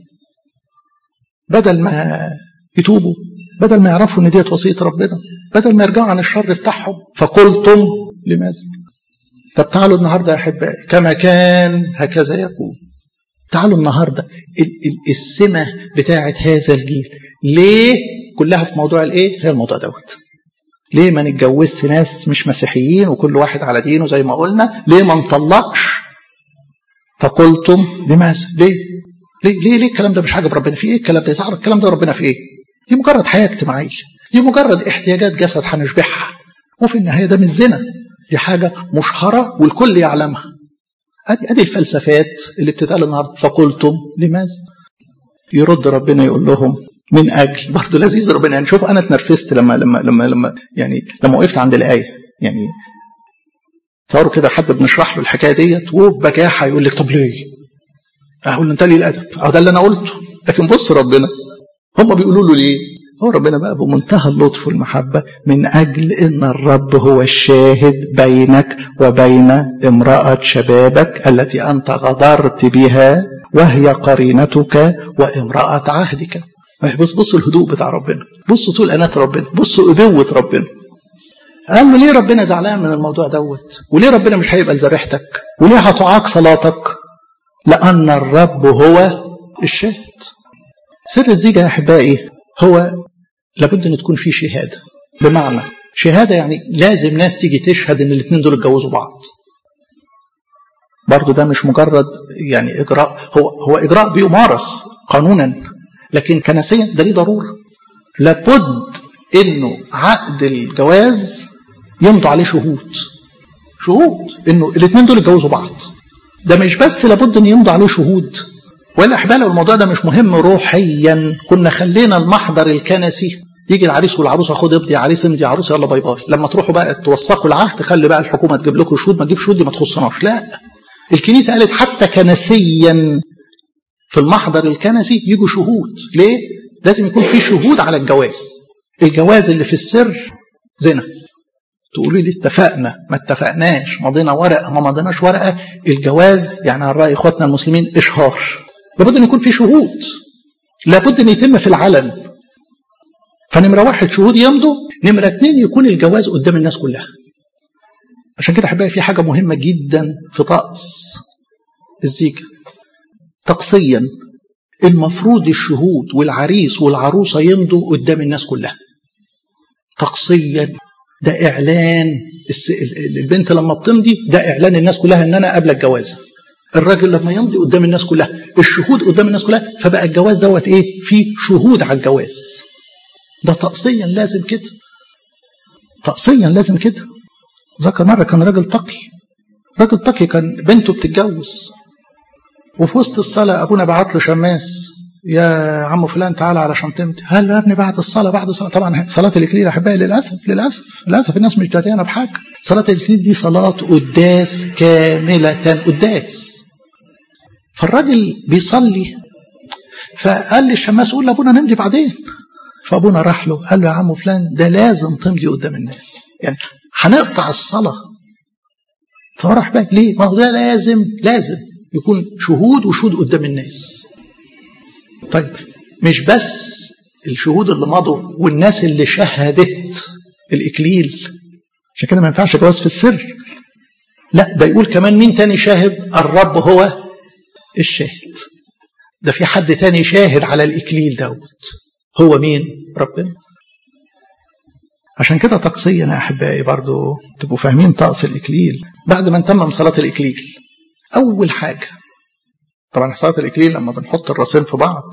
بدل ما يتوبوا بدل ما يعرفوا ان ديت وصيه ربنا بدل ما يرجعوا عن الشر بتاعهم فقلتم لماذا؟ طب تعالوا النهارده يا احبائي كما كان هكذا يكون تعالوا النهارده السمه بتاعه هذا الجيل ليه كلها في موضوع الايه هي الموضوع دوت ليه ما نتجوزش ناس مش مسيحيين وكل واحد على دينه زي ما قلنا ليه ما نطلقش فقلتم لماذا ليه ليه ليه, ليه الكلام ده مش عاجب ربنا في ايه الكلام ده يزعل الكلام ده ربنا في ايه دي مجرد حياه اجتماعيه دي مجرد احتياجات جسد هنشبعها وفي النهايه ده مش زنا دي حاجه مشهره والكل يعلمها ادي ادي الفلسفات اللي بتتقال النهارده فقلتم لماذا يرد ربنا يقول لهم من اجل برضه لذيذ ربنا يعني شوف انا اتنرفزت لما لما لما لما يعني لما وقفت عند الايه يعني تصوروا كده حد بنشرح له الحكايه ديت وبجاحه يقول لك طب ليه؟ اقول له انت ليه الادب؟ اهو ده اللي انا قلته لكن بص ربنا هم بيقولوا له ليه؟ هو ربنا بقى بمنتهى اللطف والمحبة من أجل إن الرب هو الشاهد بينك وبين امرأة شبابك التي أنت غدرت بها وهي قرينتك وامرأة عهدك بص بص الهدوء بتاع ربنا بصوا طول أنات ربنا بصوا أبوة ربنا قال له ليه ربنا زعلان من الموضوع دوت وليه ربنا مش هيقبل ذبيحتك وليه هتعاق صلاتك لأن الرب هو الشاهد سر الزيجة يا أحبائي هو لابد أن تكون في شهادة بمعنى شهادة يعني لازم ناس تيجي تشهد أن الاثنين دول اتجوزوا بعض برضه ده مش مجرد يعني إجراء هو هو إجراء بيمارس قانونا لكن كنسيا ده ليه ضرورة لابد انه عقد الجواز يمضوا عليه شهود شهود انه الاثنين دول اتجوزوا بعض ده مش بس لابد ان يمضوا عليه شهود ولا احبال الموضوع ده مش مهم روحيا كنا خلينا المحضر الكنسي يجي العريس والعروسه خد ابدي يا عريس امضي يا عروسه يلا باي باي لما تروحوا بقى توثقوا العهد خلي بقى الحكومه تجيب لكم شهود ما تجيب شهود دي ما تخصناش لا الكنيسه قالت حتى كنسيا في المحضر الكنسي يجوا شهود ليه لازم يكون في شهود على الجواز الجواز اللي في السر زنا تقولوا لي اتفقنا ما اتفقناش مضينا ورقه ما مضيناش ورقه الجواز يعني على راي اخواتنا المسلمين اشهار لابد ان يكون في شهود لابد ان يتم في العلن فنمره واحد شهود يمضوا نمره اتنين يكون الجواز قدام الناس كلها عشان كده احبائي في حاجه مهمه جدا في طقس الزيجه طقسيا المفروض الشهود والعريس والعروسه يمضوا قدام الناس كلها طقسيا ده اعلان البنت لما بتمضي ده اعلان الناس كلها ان انا قابله الجوازه الراجل لما يمضي قدام الناس كلها الشهود قدام الناس كلها فبقى الجواز دوت ايه في شهود على الجواز ده طقسيا لازم كده طقسيا لازم كده ذكر مره كان راجل تقي راجل تقي كان بنته بتتجوز وفي وسط الصلاه ابونا بعت له شماس يا عم فلان تعالى علشان تمتي هل يا ابني بعد الصلاه بعد الصلاه طبعا صلاه الاكليل يا احبائي للاسف للاسف للاسف الناس مش دريانه بحاجه صلاه الاكليل دي صلاه قداس كامله قداس فالراجل بيصلي فقال لي الشماس قول لابونا نمضي بعدين فابونا راح له قال له يا عم فلان ده لازم تمضي قدام الناس يعني هنقطع الصلاه فراح بالك ليه؟ ما هو ده لازم لازم يكون شهود وشهود قدام الناس. طيب مش بس الشهود اللي مضوا والناس اللي شهدت الاكليل عشان كده ما ينفعش جواز في السر. لا ده يقول كمان مين تاني شاهد؟ الرب هو الشاهد. ده في حد تاني شاهد على الاكليل دوت. هو مين؟ ربنا. عشان كده طقسيا يا احبائي برضو تبقوا فاهمين طقس الاكليل بعد ما نتمم صلاه الاكليل اول حاجه طبعا صلاه الاكليل لما بنحط الراسين في بعض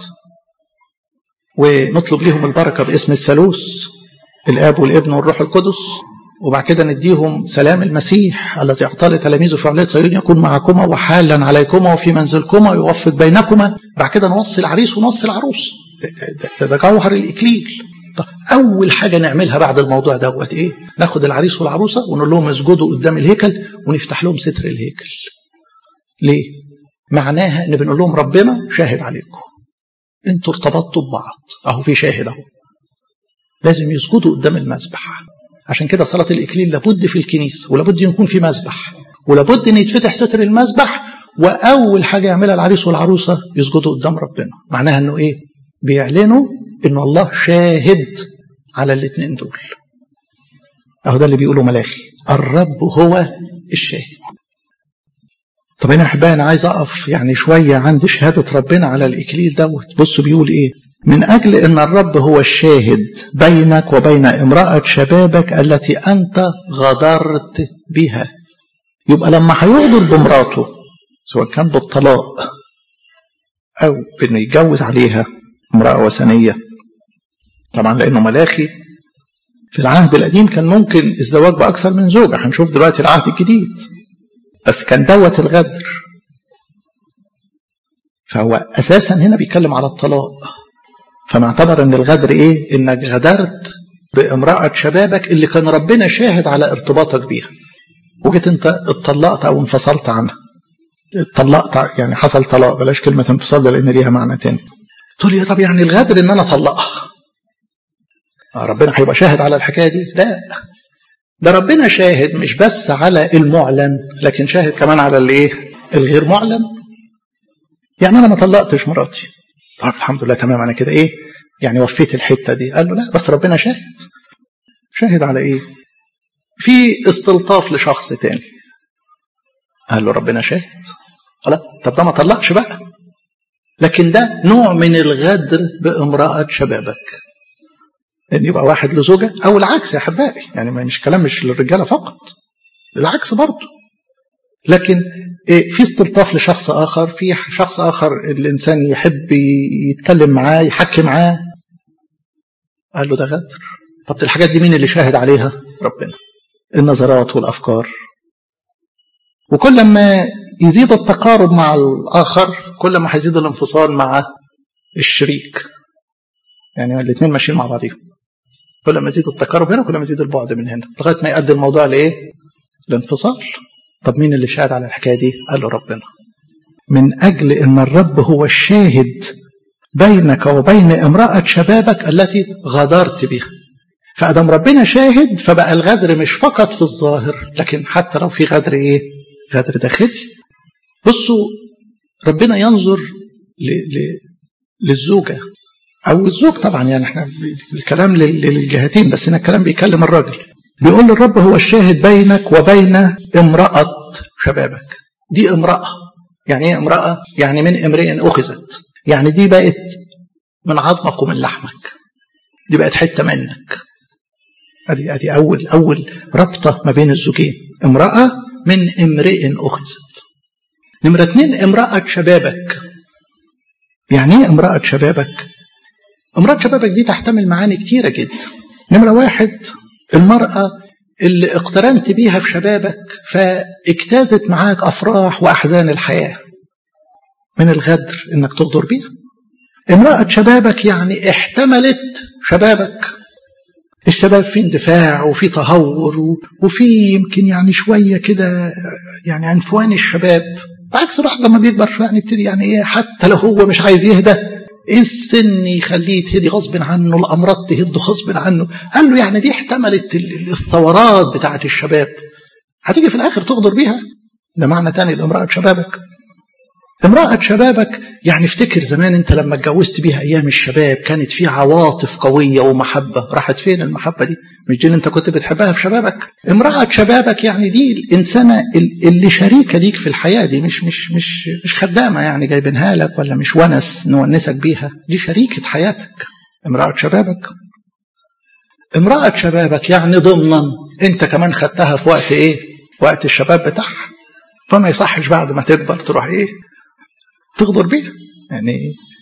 ونطلب ليهم البركه باسم الثالوث الاب والابن والروح القدس وبعد كده نديهم سلام المسيح الذي اعطى لتلاميذه في علية صهيون يكون معكما وحالا عليكما وفي منزلكما يوفق بينكما بعد كده نوصي العريس ونوصي العروس ده, ده, ده جوهر الاكليل طب اول حاجه نعملها بعد الموضوع دوت ايه ناخد العريس والعروسه ونقول لهم اسجدوا قدام الهيكل ونفتح لهم ستر الهيكل ليه معناها ان بنقول لهم ربنا شاهد عليكم انتوا ارتبطتوا ببعض اهو في شاهد اهو لازم يسجدوا قدام المذبح عشان كده صلاه الاكليل لابد في الكنيسه ولابد يكون في مذبح ولابد ان يتفتح ستر المذبح واول حاجه يعملها العريس والعروسه يسجدوا قدام ربنا معناها انه ايه بيعلنوا ان الله شاهد على الاثنين دول اهو ده اللي بيقوله ملاخي الرب هو الشاهد طب هنا احبائي انا عايز اقف يعني شويه عند شهاده ربنا على الاكليل دوت بصوا بيقول ايه من اجل ان الرب هو الشاهد بينك وبين امراه شبابك التي انت غدرت بها يبقى لما هيغدر بمراته سواء كان بالطلاق او بانه يتجوز عليها امراه وثنيه طبعا لانه ملاخي في العهد القديم كان ممكن الزواج باكثر من زوجه هنشوف دلوقتي العهد الجديد بس كان دوت الغدر فهو اساسا هنا بيتكلم على الطلاق فمعتبر ان الغدر ايه انك غدرت بامراه شبابك اللي كان ربنا شاهد على ارتباطك بيها وجيت انت اتطلقت او انفصلت عنها اتطلقت يعني حصل طلاق بلاش كلمه انفصال ده لان ليها معنى تاني تقول لي طب يعني الغدر ان انا اطلقها ربنا هيبقى شاهد على الحكايه دي لا ده ربنا شاهد مش بس على المعلن لكن شاهد كمان على الايه الغير معلن يعني انا ما طلقتش مراتي طب الحمد لله تمام انا كده ايه يعني وفيت الحته دي قال له لا بس ربنا شاهد شاهد على ايه في استلطاف لشخص تاني قال له ربنا شاهد لا طب ده ما طلقش بقى لكن ده نوع من الغدر بامرأة شبابك ان يبقى واحد له زوجة او العكس يا احبائي يعني مش كلام مش للرجالة فقط العكس برضه لكن في استلطاف لشخص اخر في شخص اخر الانسان يحب يتكلم معاه يحكي معاه قال له ده غدر طب الحاجات دي مين اللي شاهد عليها ربنا النظرات والافكار وكل ما يزيد التقارب مع الاخر كل ما هيزيد الانفصال مع الشريك يعني الاثنين ماشيين مع بعضهم كل ما يزيد التقارب هنا كل ما يزيد البعد من هنا لغايه ما يؤدي الموضوع لايه الانفصال طب مين اللي شاهد على الحكايه دي قال له ربنا من اجل ان الرب هو الشاهد بينك وبين امراه شبابك التي غدرت بها فادام ربنا شاهد فبقى الغدر مش فقط في الظاهر لكن حتى لو في غدر ايه غدر داخلي بصوا ربنا ينظر ل... ل... للزوجه او الزوج طبعا يعني احنا الكلام للجهتين بس هنا الكلام بيكلم الراجل بيقول الرب هو الشاهد بينك وبين امرأة شبابك دي امرأة يعني ايه امرأة يعني من امرئ اخذت يعني دي بقت من عظمك ومن لحمك دي بقت حتة منك ادي ادي اول اول ربطة ما بين الزوجين امرأة من امرئ اخذت نمرة اتنين امرأة شبابك يعني ايه امرأة شبابك امرأة شبابك دي تحتمل معاني كتيرة جدا نمرة واحد المرأة اللي اقترنت بيها في شبابك فاجتازت معاك أفراح وأحزان الحياة من الغدر إنك تغدر بيها امرأة شبابك يعني احتملت شبابك الشباب فيه اندفاع وفي تهور وفي يمكن يعني شوية كده يعني عنفوان الشباب بعكس الواحد لما بيكبر شوية يعني يبتدي يعني ايه حتى لو هو مش عايز يهدى السن يخليه يتهدي غصب عنه الامراض تهده غصب عنه قال له يعني دي احتملت الثورات بتاعه الشباب هتيجي في الاخر تغدر بيها ده معنى تاني لامرأة شبابك امرأة شبابك يعني افتكر زمان انت لما اتجوزت بيها ايام الشباب كانت في عواطف قوية ومحبة راحت فين المحبة دي مش دي اللي انت كنت بتحبها في شبابك امرأة شبابك يعني دي الانسانة اللي شريكة ليك في الحياة دي مش مش مش مش خدامة يعني جايبينها لك ولا مش ونس نونسك بيها دي شريكة حياتك امرأة شبابك امرأة شبابك يعني ضمنا انت كمان خدتها في وقت ايه وقت الشباب بتاعها فما يصحش بعد ما تكبر تروح ايه تغدر بيها يعني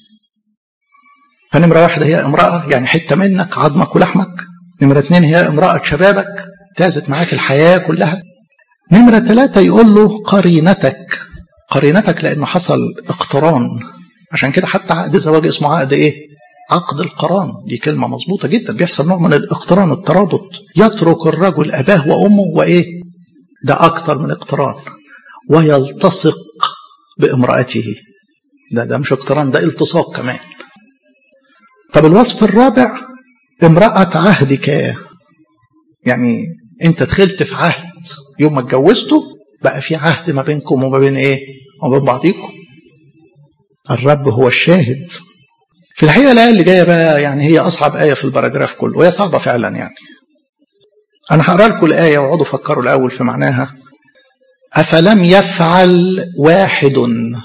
فنمرة واحدة هي امرأة يعني حتة منك عظمك ولحمك نمرة اتنين هي امرأة شبابك تازت معاك الحياة كلها نمرة ثلاثة يقول له قرينتك قرينتك لأنه حصل اقتران عشان كده حتى عقد الزواج اسمه عقد ايه عقد القران دي كلمة مظبوطة جدا بيحصل نوع من الاقتران الترابط يترك الرجل أباه وأمه وإيه ده أكثر من اقتران ويلتصق بامرأته ده ده مش اقتران ده التصاق كمان طب الوصف الرابع امرأة عهدك يعني انت دخلت في عهد يوم ما اتجوزته بقى في عهد ما بينكم وما بين ايه وما بين بعضيكم الرب هو الشاهد في الحقيقة الآية اللي جاية بقى يعني هي أصعب آية في البراجراف كله وهي صعبة فعلا يعني أنا هقرا لكم الآية واقعدوا فكروا الأول في معناها أفلم يفعل واحد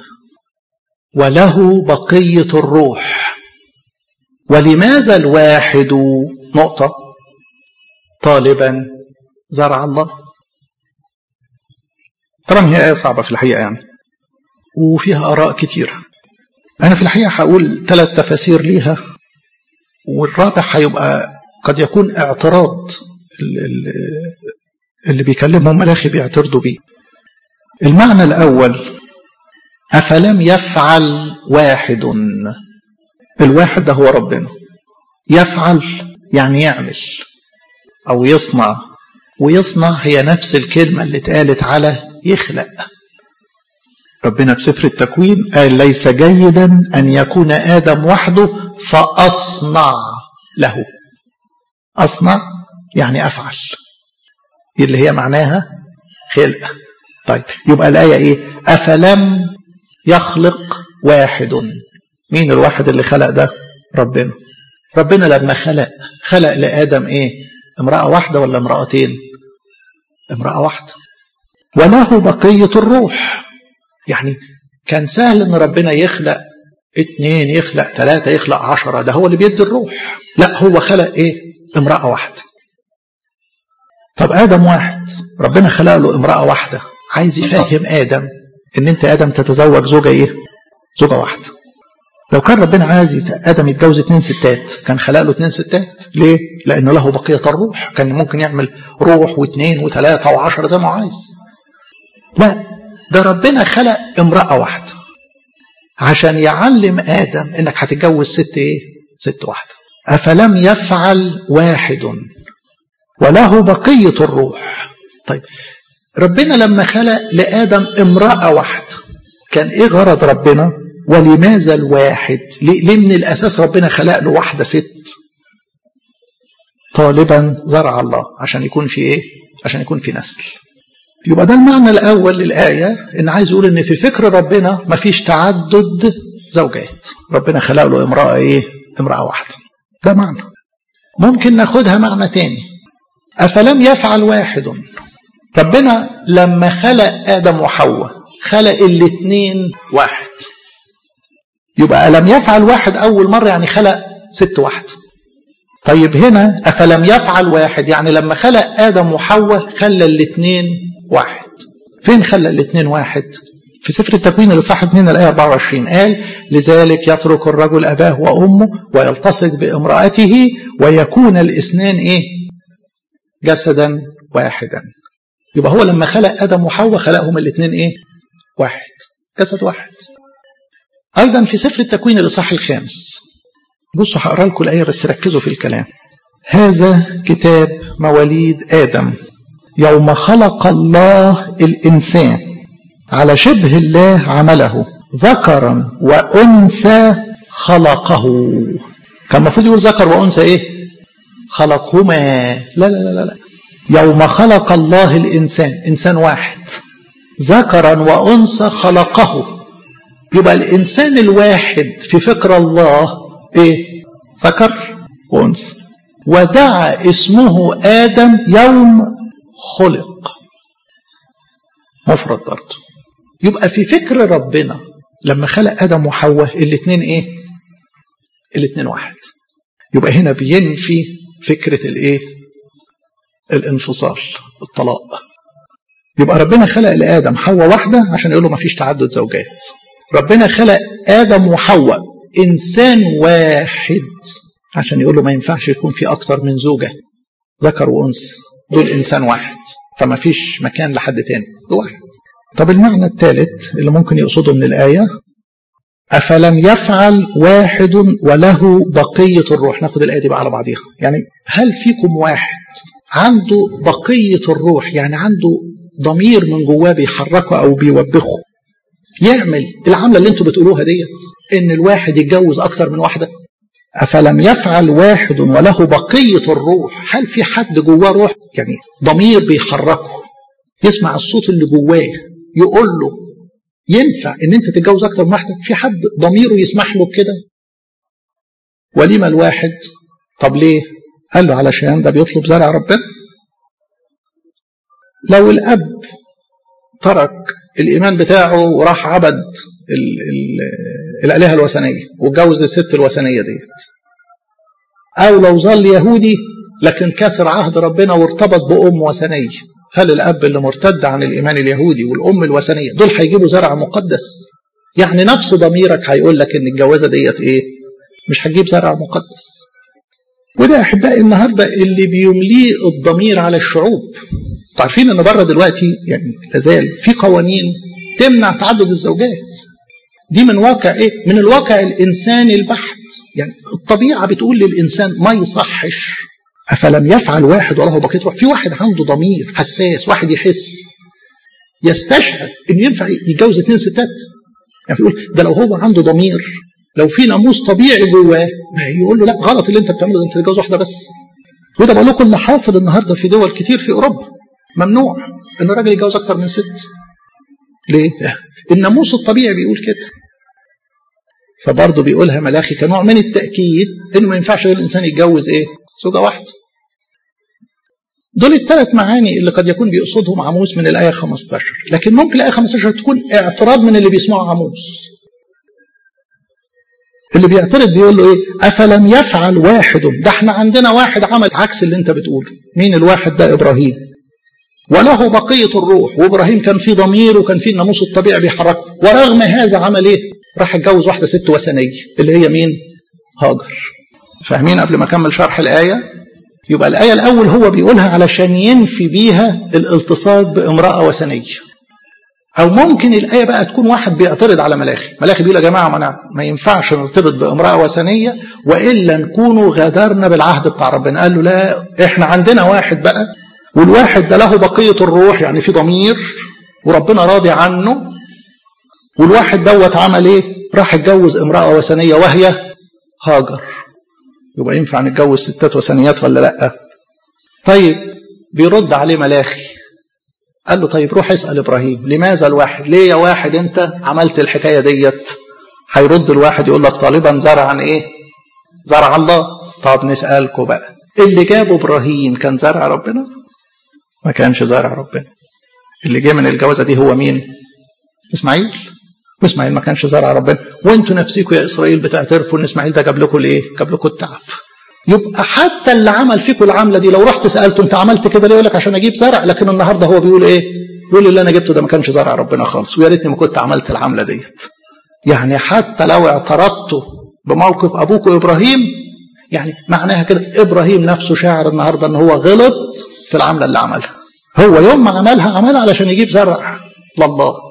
وله بقية الروح ولماذا الواحد نقطة طالبا زرع الله طبعا هي آية صعبة في الحقيقة يعني وفيها آراء كتيرة أنا في الحقيقة هقول ثلاث تفاسير ليها والرابع هيبقى قد يكون اعتراض اللي بيكلمهم ملاخي بيعترضوا بيه المعنى الأول أفلم يفعل واحد الواحد ده هو ربنا يفعل يعني يعمل أو يصنع ويصنع هي نفس الكلمة اللي اتقالت على يخلق ربنا في سفر التكوين قال ليس جيدا أن يكون آدم وحده فأصنع له أصنع يعني أفعل اللي هي معناها خلق طيب يبقى الآية إيه أفلم يخلق واحد مين الواحد اللي خلق ده ربنا ربنا لما خلق خلق لآدم إيه امرأة واحدة ولا امرأتين امرأة واحدة وله بقية الروح يعني كان سهل ان ربنا يخلق اتنين يخلق ثلاثة يخلق عشرة ده هو اللي بيدي الروح لا هو خلق ايه امرأة واحدة طب آدم واحد ربنا خلق له امرأة واحدة عايز يفهم آدم ان انت آدم تتزوج زوجة ايه زوجة واحدة لو كان ربنا عايز آدم يتجوز اتنين ستات كان خلق له اتنين ستات ليه لأنه له بقية الروح كان ممكن يعمل روح واثنين وثلاثة وعشرة زي ما عايز لا ده ربنا خلق امرأة واحدة عشان يعلم آدم انك هتتجوز ست ايه ست واحدة أفلم يفعل واحد وله بقية الروح طيب ربنا لما خلق لآدم امرأة واحدة كان ايه غرض ربنا ولماذا الواحد ليه, ليه من الأساس ربنا خلق له واحدة ست طالبا زرع الله عشان يكون في ايه عشان يكون في نسل يبقى ده المعنى الأول للآية إن عايز يقول إن في فكر ربنا مفيش تعدد زوجات ربنا خلق له امرأة إيه امرأة واحدة ده معنى ممكن ناخدها معنى تاني أفلم يفعل واحد ربنا لما خلق آدم وحواء خلق الاثنين واحد يبقى ألم يفعل واحد أول مرة يعني خلق ست واحد طيب هنا أفلم يفعل واحد يعني لما خلق آدم وحواء خلى الاثنين واحد فين خلى الاثنين واحد في سفر التكوين اللي صح 2 الآية 24 قال لذلك يترك الرجل أباه وأمه ويلتصق بامرأته ويكون الاثنان إيه جسدا واحدا يبقى هو لما خلق آدم وحواء خلقهم الاثنين إيه واحد جسد واحد أيضا في سفر التكوين الإصحاح الخامس بصوا هقرا لكم الآية بس ركزوا في الكلام هذا كتاب مواليد آدم يوم خلق الله الإنسان على شبه الله عمله ذكرا وأنثى خلقه كان المفروض يقول ذكر وأنثى إيه؟ خلقهما لا لا لا لا يوم خلق الله الإنسان إنسان واحد ذكرا وأنثى خلقه يبقى الإنسان الواحد في فكر الله إيه؟ ذكر وأنثى ودعا اسمه آدم يوم خلق مفرد برضه يبقى في فكر ربنا لما خلق آدم وحواء الاثنين إيه؟ الاثنين واحد يبقى هنا بينفي فكرة الإيه؟ الانفصال الطلاق يبقى ربنا خلق لآدم حواء واحدة عشان يقول له ما فيش تعدد زوجات ربنا خلق آدم وحواء إنسان واحد عشان يقول له ما ينفعش يكون في أكتر من زوجة ذكر وأنثى دول إنسان واحد فما فيش مكان لحد تاني ده واحد طب المعنى الثالث اللي ممكن يقصده من الآية أفلم يفعل واحد وله بقية الروح ناخد الآية دي بقى على بعضيها يعني هل فيكم واحد عنده بقية الروح يعني عنده ضمير من جواه بيحركه أو بيوبخه يعمل العملة اللي انتوا بتقولوها ديت ان الواحد يتجوز اكتر من واحدة أفلم يفعل واحد وله بقية الروح هل في حد جواه روح يعني ضمير بيحركه يسمع الصوت اللي جواه يقول له ينفع ان انت تتجوز اكتر من واحده في حد ضميره يسمح له بكده ولما الواحد طب ليه قال له علشان ده بيطلب زرع ربنا لو الاب ترك الايمان بتاعه وراح عبد ال ال الالهه الوثنيه واتجوز الست الوثنيه ديت او لو ظل يهودي لكن كسر عهد ربنا وارتبط بام وثنيه هل الاب اللي مرتد عن الايمان اليهودي والام الوثنيه دول هيجيبوا زرع مقدس يعني نفس ضميرك هيقول لك ان الجوازه ديت ايه مش هتجيب زرع مقدس وده احبائي النهارده اللي بيمليه الضمير على الشعوب عارفين ان بره دلوقتي يعني لازال في قوانين تمنع تعدد الزوجات دي من واقع ايه من الواقع الانساني البحت يعني الطبيعه بتقول للانسان ما يصحش افلم يفعل واحد وله بقيه روح في واحد عنده ضمير حساس واحد يحس يستشعر انه ينفع يتجوز اثنين ستات يعني يقول ده لو هو عنده ضمير لو في ناموس طبيعي جواه يقول له لا غلط اللي انت بتعمله ده انت تتجوز واحده بس وده بقول لكم اللي حاصل النهارده في دول كتير في اوروبا ممنوع ان الراجل يتجوز اكتر من ست ليه الناموس الطبيعي بيقول كده فبرضه بيقولها ملاخي كنوع من التاكيد انه ما ينفعش الانسان يتجوز ايه زوجه واحده دول الثلاث معاني اللي قد يكون بيقصدهم عموس من الآية 15 لكن ممكن الآية 15 تكون اعتراض من اللي بيسمعوا عموس اللي بيعترض بيقول له ايه افلم يفعل واحد ده احنا عندنا واحد عمل عكس اللي انت بتقوله مين الواحد ده ابراهيم وله بقية الروح وابراهيم كان فيه ضمير وكان فيه الناموس الطبيعي بيحركه ورغم هذا عمل ايه راح اتجوز واحدة ست وثنية اللي هي مين هاجر فاهمين قبل ما اكمل شرح الآية يبقى الآية الأول هو بيقولها علشان ينفي بيها الالتصاق بامرأة وثنية أو ممكن الآية بقى تكون واحد بيعترض على ملاخي ملاخي بيقول يا جماعة ما, ما ينفعش نرتبط بامرأة وثنية وإلا نكونوا غدرنا بالعهد بتاع ربنا قال له لا إحنا عندنا واحد بقى والواحد ده له بقية الروح يعني في ضمير وربنا راضي عنه والواحد دوت عمل ايه راح اتجوز امرأة وثنية وهي هاجر يبقى ينفع نتجوز ستات وثنيات ولا لا طيب بيرد عليه ملاخي قال له طيب روح اسأل إبراهيم لماذا الواحد ليه يا واحد أنت عملت الحكاية ديت هيرد الواحد يقول لك طالبا زرعا إيه زرع الله طب نسألكم بقى اللي جابه إبراهيم كان زرع ربنا ما كانش زرع ربنا اللي جه من الجوازة دي هو مين إسماعيل وإسماعيل ما كانش زرع ربنا وانتوا نفسيكم يا إسرائيل بتعترفوا إن إسماعيل ده جاب لكم الإيه جاب لكم التعب يبقى حتى اللي عمل فيكم العملة دي لو رحت سألته أنت عملت كده ليه يقول لك عشان أجيب زرع لكن النهاردة هو بيقول إيه يقول اللي أنا جبته ده ما كانش زرع ربنا خالص ويا ريتني ما كنت عملت العملة ديت يعني حتى لو اعترضتوا بموقف أبوكم إبراهيم يعني معناها كده إبراهيم نفسه شاعر النهاردة أن هو غلط في العملة اللي عملها هو يوم ما عملها عملها علشان يجيب زرع لله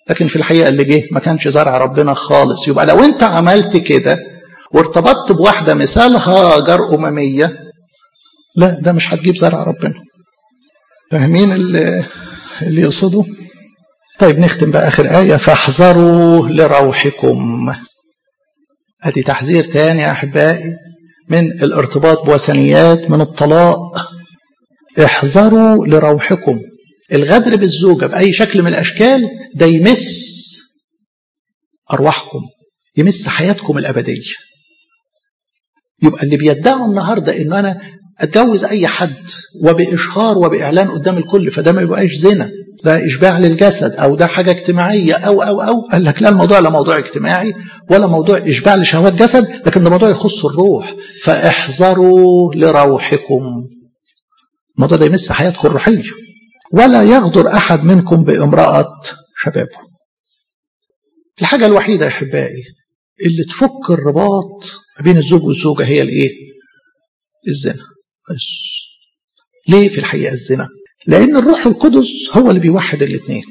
لكن في الحقيقة اللي جه ما كانش زرع ربنا خالص يبقى لو انت عملت كده وارتبطت بواحدة مثال هاجر أممية لا ده مش هتجيب زرع ربنا فاهمين اللي, اللي يقصده طيب نختم بقى آخر آية فاحذروا لروحكم ادي تحذير تاني يا أحبائي من الارتباط بوثنيات من الطلاق احذروا لروحكم الغدر بالزوجة بأي شكل من الأشكال ده يمس أرواحكم يمس حياتكم الأبدية يبقى اللي بيدعوا النهاردة إن أنا أتجوز أي حد وبإشهار وبإعلان قدام الكل فده ما يبقاش زنا ده إشباع للجسد أو ده حاجة اجتماعية أو أو أو قال لك لا الموضوع لا موضوع اجتماعي ولا موضوع إشباع لشهوات جسد لكن ده موضوع يخص الروح فاحذروا لروحكم الموضوع ده يمس حياتكم الروحية ولا يغدر أحد منكم بامرأة شبابه الحاجة الوحيدة يا أحبائي اللي تفك الرباط بين الزوج والزوجة هي الإيه؟ الزنا بس ليه في الحقيقة الزنا؟ لأن الروح القدس هو اللي بيوحد الاثنين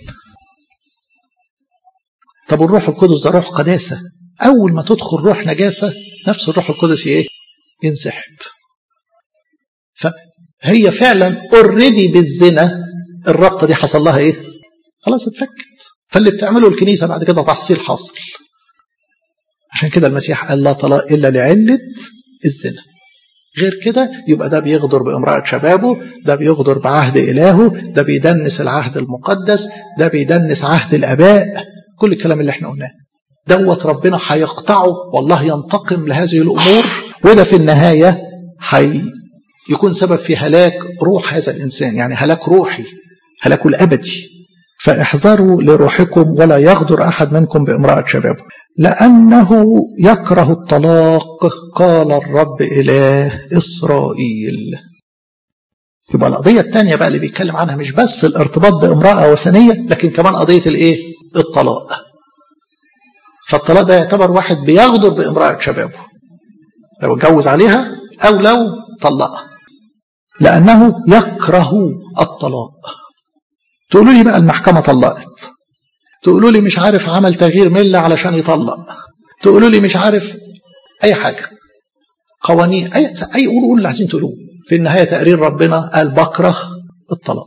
طب الروح القدس ده روح قداسة أول ما تدخل روح نجاسة نفس الروح القدس إيه؟ ينسحب فهي فعلا اوريدي بالزنا الرابطة دي حصل لها إيه؟ خلاص اتفكت فاللي بتعمله الكنيسة بعد كده تحصيل حاصل عشان كده المسيح قال لا طلاق إلا لعلة الزنا غير كده يبقى ده بيغدر بامرأة شبابه ده بيغدر بعهد إلهه ده بيدنس العهد المقدس ده بيدنس عهد الآباء كل الكلام اللي احنا قلناه دوت ربنا هيقطعه والله ينتقم لهذه الأمور وده في النهاية حي يكون سبب في هلاك روح هذا الإنسان يعني هلاك روحي هلاكه الأبدي فاحذروا لروحكم ولا يغدر أحد منكم بامرأة شبابه لأنه يكره الطلاق قال الرب إله إسرائيل يبقى القضية الثانية بقى اللي بيتكلم عنها مش بس الارتباط بامرأة وثنية لكن كمان قضية الإيه؟ الطلاق فالطلاق ده يعتبر واحد بيغدر بامرأة شبابه لو اتجوز عليها أو لو طلقها لأنه يكره الطلاق تقولوا لي بقى المحكمة طلقت تقولوا لي مش عارف عمل تغيير ملة علشان يطلق تقولوا لي مش عارف أي حاجة قوانين أي أي قولوا قولوا اللي عايزين تقولوه في النهاية تقرير ربنا قال بكره الطلاق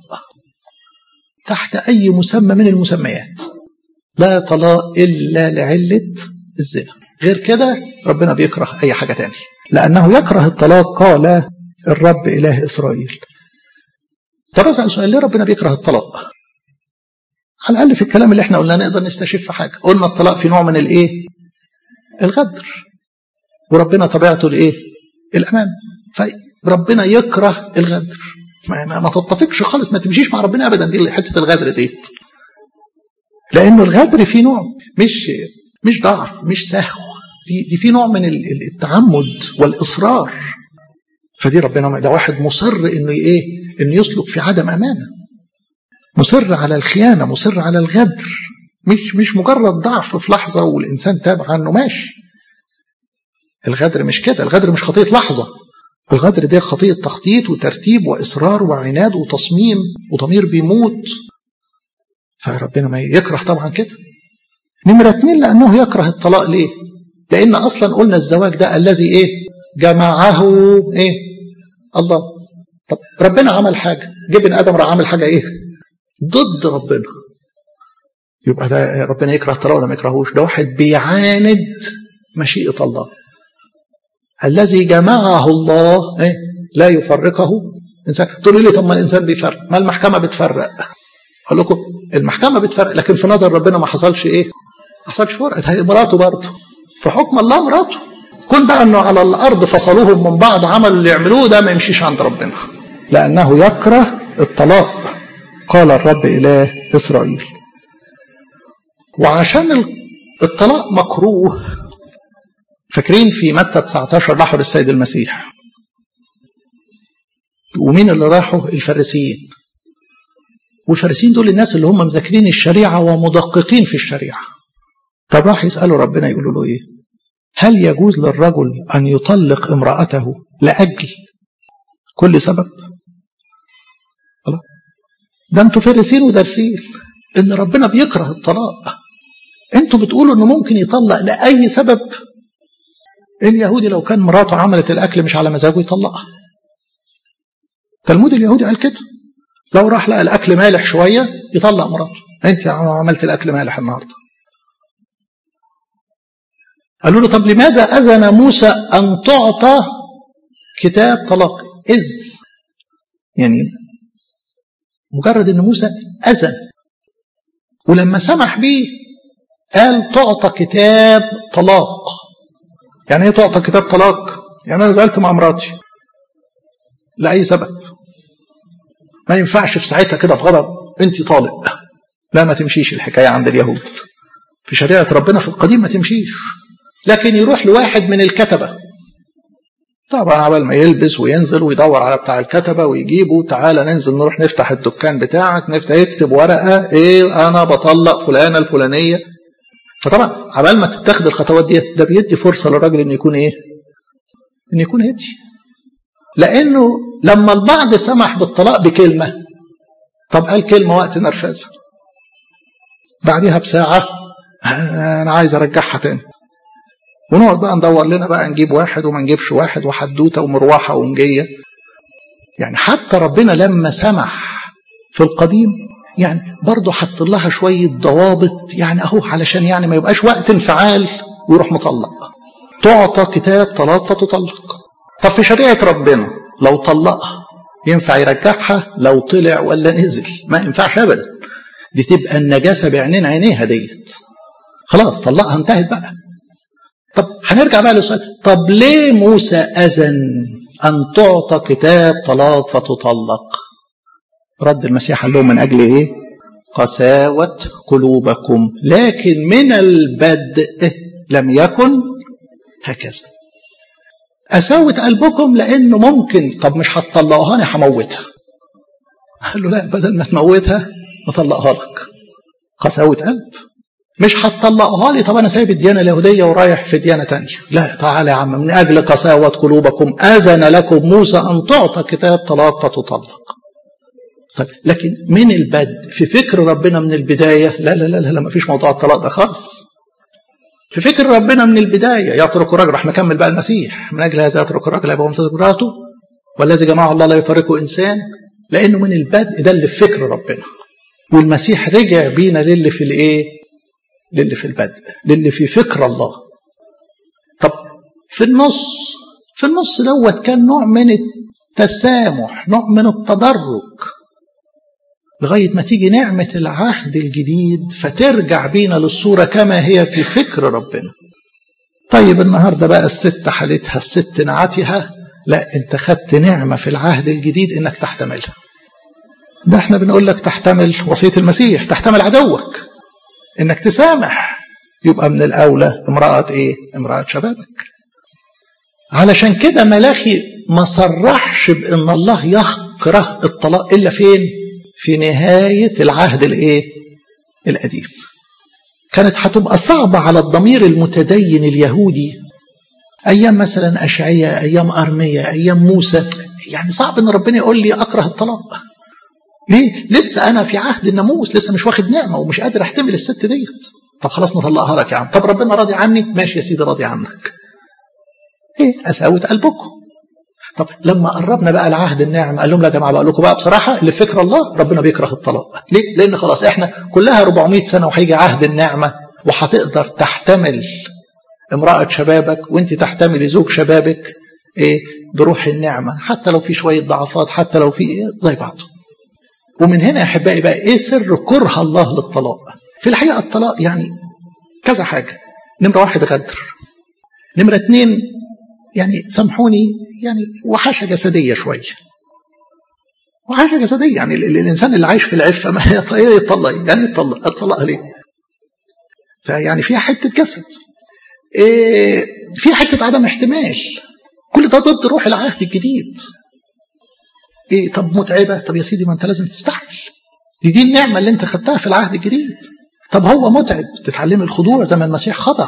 تحت أي مسمى من المسميات لا طلاق إلا لعلة الزنا غير كده ربنا بيكره أي حاجة تاني لأنه يكره الطلاق قال الرب إله إسرائيل طب أسأل سؤال ليه ربنا بيكره الطلاق على الأقل في الكلام اللي احنا قلنا نقدر نستشف حاجة قلنا الطلاق في نوع من الإيه الغدر وربنا طبيعته الإيه الأمان فربنا يكره الغدر ما, ما, ما تتفقش خالص ما تمشيش مع ربنا أبدا دي حتة الغدر ديت لأنه الغدر فيه نوع مش مش ضعف مش سهو دي, دي في نوع من التعمد والإصرار فدي ربنا ده واحد مصر انه ايه انه يسلك في عدم امانه مصر على الخيانه مصر على الغدر مش مش مجرد ضعف في لحظه والانسان تاب عنه ماشي الغدر مش كده الغدر مش خطيه لحظه الغدر ده خطيه تخطيط وترتيب واصرار وعناد وتصميم وضمير بيموت فربنا ما يكره طبعا كده نمرة اتنين لأنه يكره الطلاق ليه لأن أصلا قلنا الزواج ده الذي إيه جمعه إيه الله طب ربنا عمل حاجة جبن آدم راح عمل حاجة إيه ضد ربنا يبقى ده ربنا يكره الطلاق ولا ما يكرهوش ده واحد بيعاند مشيئة الله الذي جمعه الله إيه؟ لا يفرقه إنسان تقول لي طب ما الإنسان بيفرق ما المحكمة بتفرق أقول لكم المحكمة بتفرق لكن في نظر ربنا ما حصلش إيه ما حصلش فرق هي مراته برضه في حكم الله مراته كون بقى انه على الارض فصلوهم من بعض عملوا اللي يعملوه ده ما يمشيش عند ربنا لانه يكره الطلاق قال الرب اله اسرائيل وعشان الطلاق مكروه فاكرين في متى 19 راحوا للسيد المسيح ومين اللي راحوا الفارسيين والفارسيين دول الناس اللي هم مذاكرين الشريعه ومدققين في الشريعه طب راح يسالوا ربنا يقولوا له ايه هل يجوز للرجل أن يطلق امرأته لأجل كل سبب الله ده انتوا فارسين ودارسين ان ربنا بيكره الطلاق انتوا بتقولوا انه ممكن يطلق لاي سبب اليهودي لو كان مراته عملت الاكل مش على مزاجه يطلقها تلمود اليهودي قال كده لو راح لقى الاكل مالح شويه يطلق مراته انت عملت الاكل مالح النهارده قالوا له طب لماذا اذن موسى ان تعطى كتاب طلاق اذن يعني مجرد ان موسى اذن ولما سمح بيه قال تعطى كتاب طلاق يعني ايه تعطى كتاب طلاق يعني انا زعلت مع مراتي لاي سبب ما ينفعش في ساعتها كده في غضب انت طالق لا ما تمشيش الحكايه عند اليهود في شريعه ربنا في القديم ما تمشيش لكن يروح لواحد من الكتبه طبعا عبال ما يلبس وينزل ويدور على بتاع الكتبه ويجيبه تعالى ننزل نروح نفتح الدكان بتاعك نفتح يكتب ورقه ايه انا بطلق فلانه الفلانيه فطبعا عبال ما تتخذ الخطوات دي ده بيدي فرصه للراجل انه يكون ايه؟ انه يكون هدي لانه لما البعض سمح بالطلاق بكلمه طب قال كلمه وقت نرفزها بعديها بساعه انا عايز ارجعها تاني ونقعد بقى ندور لنا بقى نجيب واحد وما نجيبش واحد وحدوته ومروحه ونجيه يعني حتى ربنا لما سمح في القديم يعني برضه حط لها شويه ضوابط يعني اهو علشان يعني ما يبقاش وقت انفعال ويروح مطلق تعطى كتاب طلاق فتطلق طب في شريعه ربنا لو طلقها ينفع يرجعها لو طلع ولا نزل ما ينفعش ابدا دي تبقى النجاسه بعينين عينيها ديت خلاص طلقها انتهت بقى طب هنرجع بقى للسؤال طب ليه موسى اذن ان تعطى كتاب طلاق فتطلق رد المسيح قال لهم من اجل ايه قساوه قلوبكم لكن من البدء لم يكن هكذا قساوة قلبكم لأنه ممكن طب مش هتطلقها أنا هموتها قال له لا بدل ما تموتها بطلقها لك قساوة قلب مش هتطلقها لي طب أنا سايب الديانة اليهودية ورايح في ديانة تانية لا تعالى يا عم من أجل قساوة قلوبكم أذن لكم موسى أن تعطى كتاب طلاق فتطلق طيب لكن من البدء في فكر ربنا من البداية لا لا لا لا, لا ما فيش موضوع الطلاق ده خالص في فكر ربنا من البداية يترك الرجل راح مكمل بقى المسيح من أجل هذا يترك الرجل يبقى ومسك مراته والذي جمعه الله لا يفرقه إنسان لأنه من البدء ده اللي في فكر ربنا والمسيح رجع بينا للي في الإيه؟ للي في البدء للي في فكر الله طب في النص في النص دوت كان نوع من التسامح نوع من التدرج لغاية ما تيجي نعمة العهد الجديد فترجع بينا للصورة كما هي في فكر ربنا طيب النهاردة بقى الست حالتها الست نعتها لا انت خدت نعمة في العهد الجديد انك تحتملها ده احنا بنقول لك تحتمل وصية المسيح تحتمل عدوك انك تسامح يبقى من الاولى امرأة ايه امرأة شبابك علشان كده ملاخي ما صرحش بان الله يكره الطلاق الا فين في نهاية العهد الايه القديم كانت هتبقى صعبة على الضمير المتدين اليهودي أيام مثلا أشعية أيام أرمية أيام موسى يعني صعب إن ربنا يقول لي أكره الطلاق ليه؟ لسه أنا في عهد الناموس لسه مش واخد نعمة ومش قادر أحتمل الست ديت طب خلاص نطلقها لك يا عم طب ربنا راضي عني ماشي يا سيدي راضي عنك ايه قساوة قلبكم طب لما قربنا بقى لعهد النعمة قال لهم لا يا جماعة بقول لكم بقى بصراحة اللي فكر الله ربنا بيكره الطلاق ليه؟ لأن خلاص احنا كلها 400 سنة وهيجي عهد النعمة وهتقدر تحتمل امرأة شبابك وانت تحتملي زوج شبابك ايه بروح النعمة حتى لو في شوية ضعفات حتى لو في ايه زي بعضه ومن هنا يا احبائي بقى ايه سر كره الله للطلاق في الحقيقة الطلاق يعني كذا حاجة نمرة واحد غدر نمرة اتنين يعني سامحوني يعني وحشة جسدية شوية وحشة جسدية يعني الإنسان اللي عايش في العفة ما ايه يطلق يعني يطلق يطلق ليه فيعني فيها حتة جسد إيه في حتة عدم احتمال كل ده ضد روح العهد الجديد ايه طب متعبة طب يا سيدي ما انت لازم تستحمل دي دي النعمة اللي انت خدتها في العهد الجديد طب هو متعب تتعلم الخضوع زي ما المسيح خضع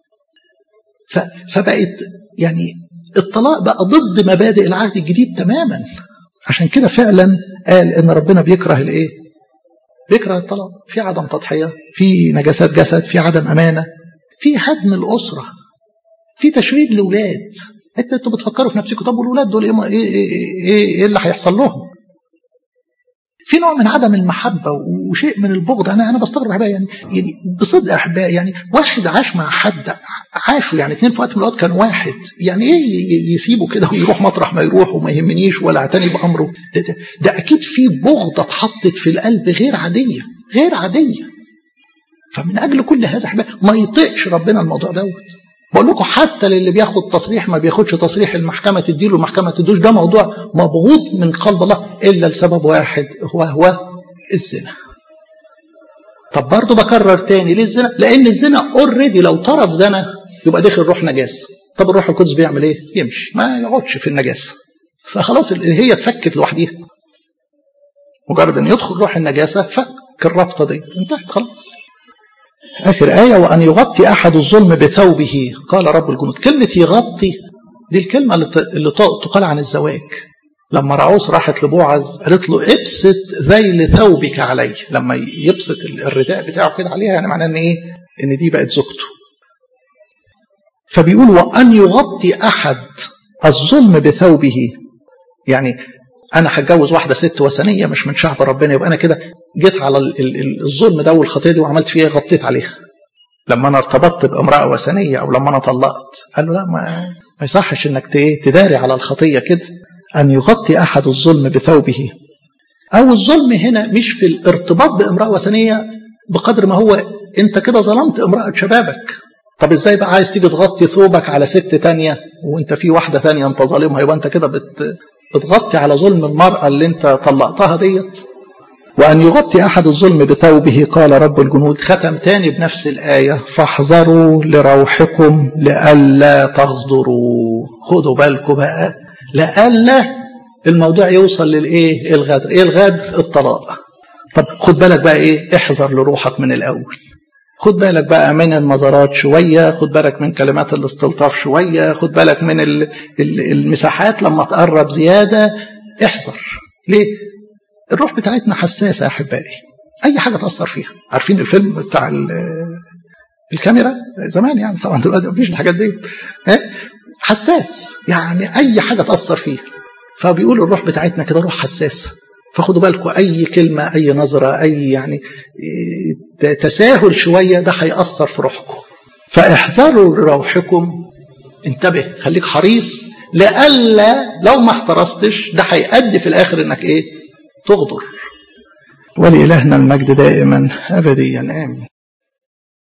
فبقت يعني الطلاق بقى ضد مبادئ العهد الجديد تماما عشان كده فعلا قال ان ربنا بيكره الايه بيكره الطلاق في عدم تضحيه في نجاسات جسد في عدم امانه في هدم الاسره في تشريد لاولاد انت انتوا بتفكروا في نفسكم طب والولاد دول ايه ايه, إيه, إيه اللي هيحصل لهم في نوع من عدم المحبة وشيء من البغض أنا أنا بستغرب أحبائي يعني يعني بصدق أحبائي يعني واحد عاش مع حد عاشوا يعني اثنين في وقت من الأوقات كان واحد يعني إيه يسيبه كده ويروح مطرح ما يروح وما يهمنيش ولا اعتني بأمره ده, ده, ده أكيد في بغضة اتحطت في القلب غير عادية غير عادية فمن أجل كل هذا أحبائي ما يطيقش ربنا الموضوع دوت بقول لكم حتى للي بياخد تصريح ما بياخدش تصريح المحكمة تديله المحكمة تدوش ده موضوع مبغوض من قلب الله إلا لسبب واحد هو هو الزنا طب برضه بكرر تاني ليه الزنا لأن الزنا اوريدي لو طرف زنا يبقى داخل روح نجاسة طب الروح القدس بيعمل ايه يمشي ما يقعدش في النجاسة فخلاص هي اتفكت لوحديها مجرد ان يدخل روح النجاسة فك الرابطة دي انتهت خلاص آخر آية وأن يغطي أحد الظلم بثوبه قال رب الجنود كلمة يغطي دي الكلمة اللي تقال عن الزواج لما رعوس راحت لبوعز قالت له ابسط ذيل ثوبك علي لما يبسط الرداء بتاعه كده عليها يعني معناه ان ايه ان دي بقت زوجته فبيقول وان يغطي احد الظلم بثوبه يعني انا هتجوز واحده ست وثنيه مش من شعب ربنا يبقى انا كده جيت على الظلم ده والخطيه دي وعملت فيها غطيت عليها لما انا ارتبطت بامراه وثنيه او لما انا طلقت قال له لا ما, ما يصحش انك تداري على الخطيه كده ان يغطي احد الظلم بثوبه او الظلم هنا مش في الارتباط بامراه وثنيه بقدر ما هو انت كده ظلمت امراه شبابك طب ازاي بقى عايز تيجي تغطي ثوبك على ست تانية وانت في واحده تانية انت ظالمها يبقى انت كده بت بتغطي على ظلم المرأة اللي انت طلقتها ديت وأن يغطي أحد الظلم بثوبه قال رب الجنود ختم تاني بنفس الآية فاحذروا لروحكم لئلا تغدروا خدوا بالكم بقى لئلا الموضوع يوصل للإيه الغدر إيه الغدر الطلاق طب خد بالك بقى إيه احذر لروحك من الأول خد بالك بقى من النظرات شوية خد بالك من كلمات الاستلطاف شوية خد بالك من المساحات لما تقرب زيادة احذر ليه الروح بتاعتنا حساسة يا أحبائي أي حاجة تأثر فيها عارفين الفيلم بتاع الكاميرا زمان يعني طبعا دلوقتي مفيش الحاجات دي حساس يعني أي حاجة تأثر فيه فبيقول الروح بتاعتنا كده روح حساسة فخدوا بالكم أي كلمة أي نظرة أي يعني تساهل شوية ده هيأثر في روحكم فاحذروا لروحكم انتبه خليك حريص لئلا لو ما احترستش ده هيؤدي في الآخر إنك إيه تغدر ولإلهنا المجد دائما أبديا آمين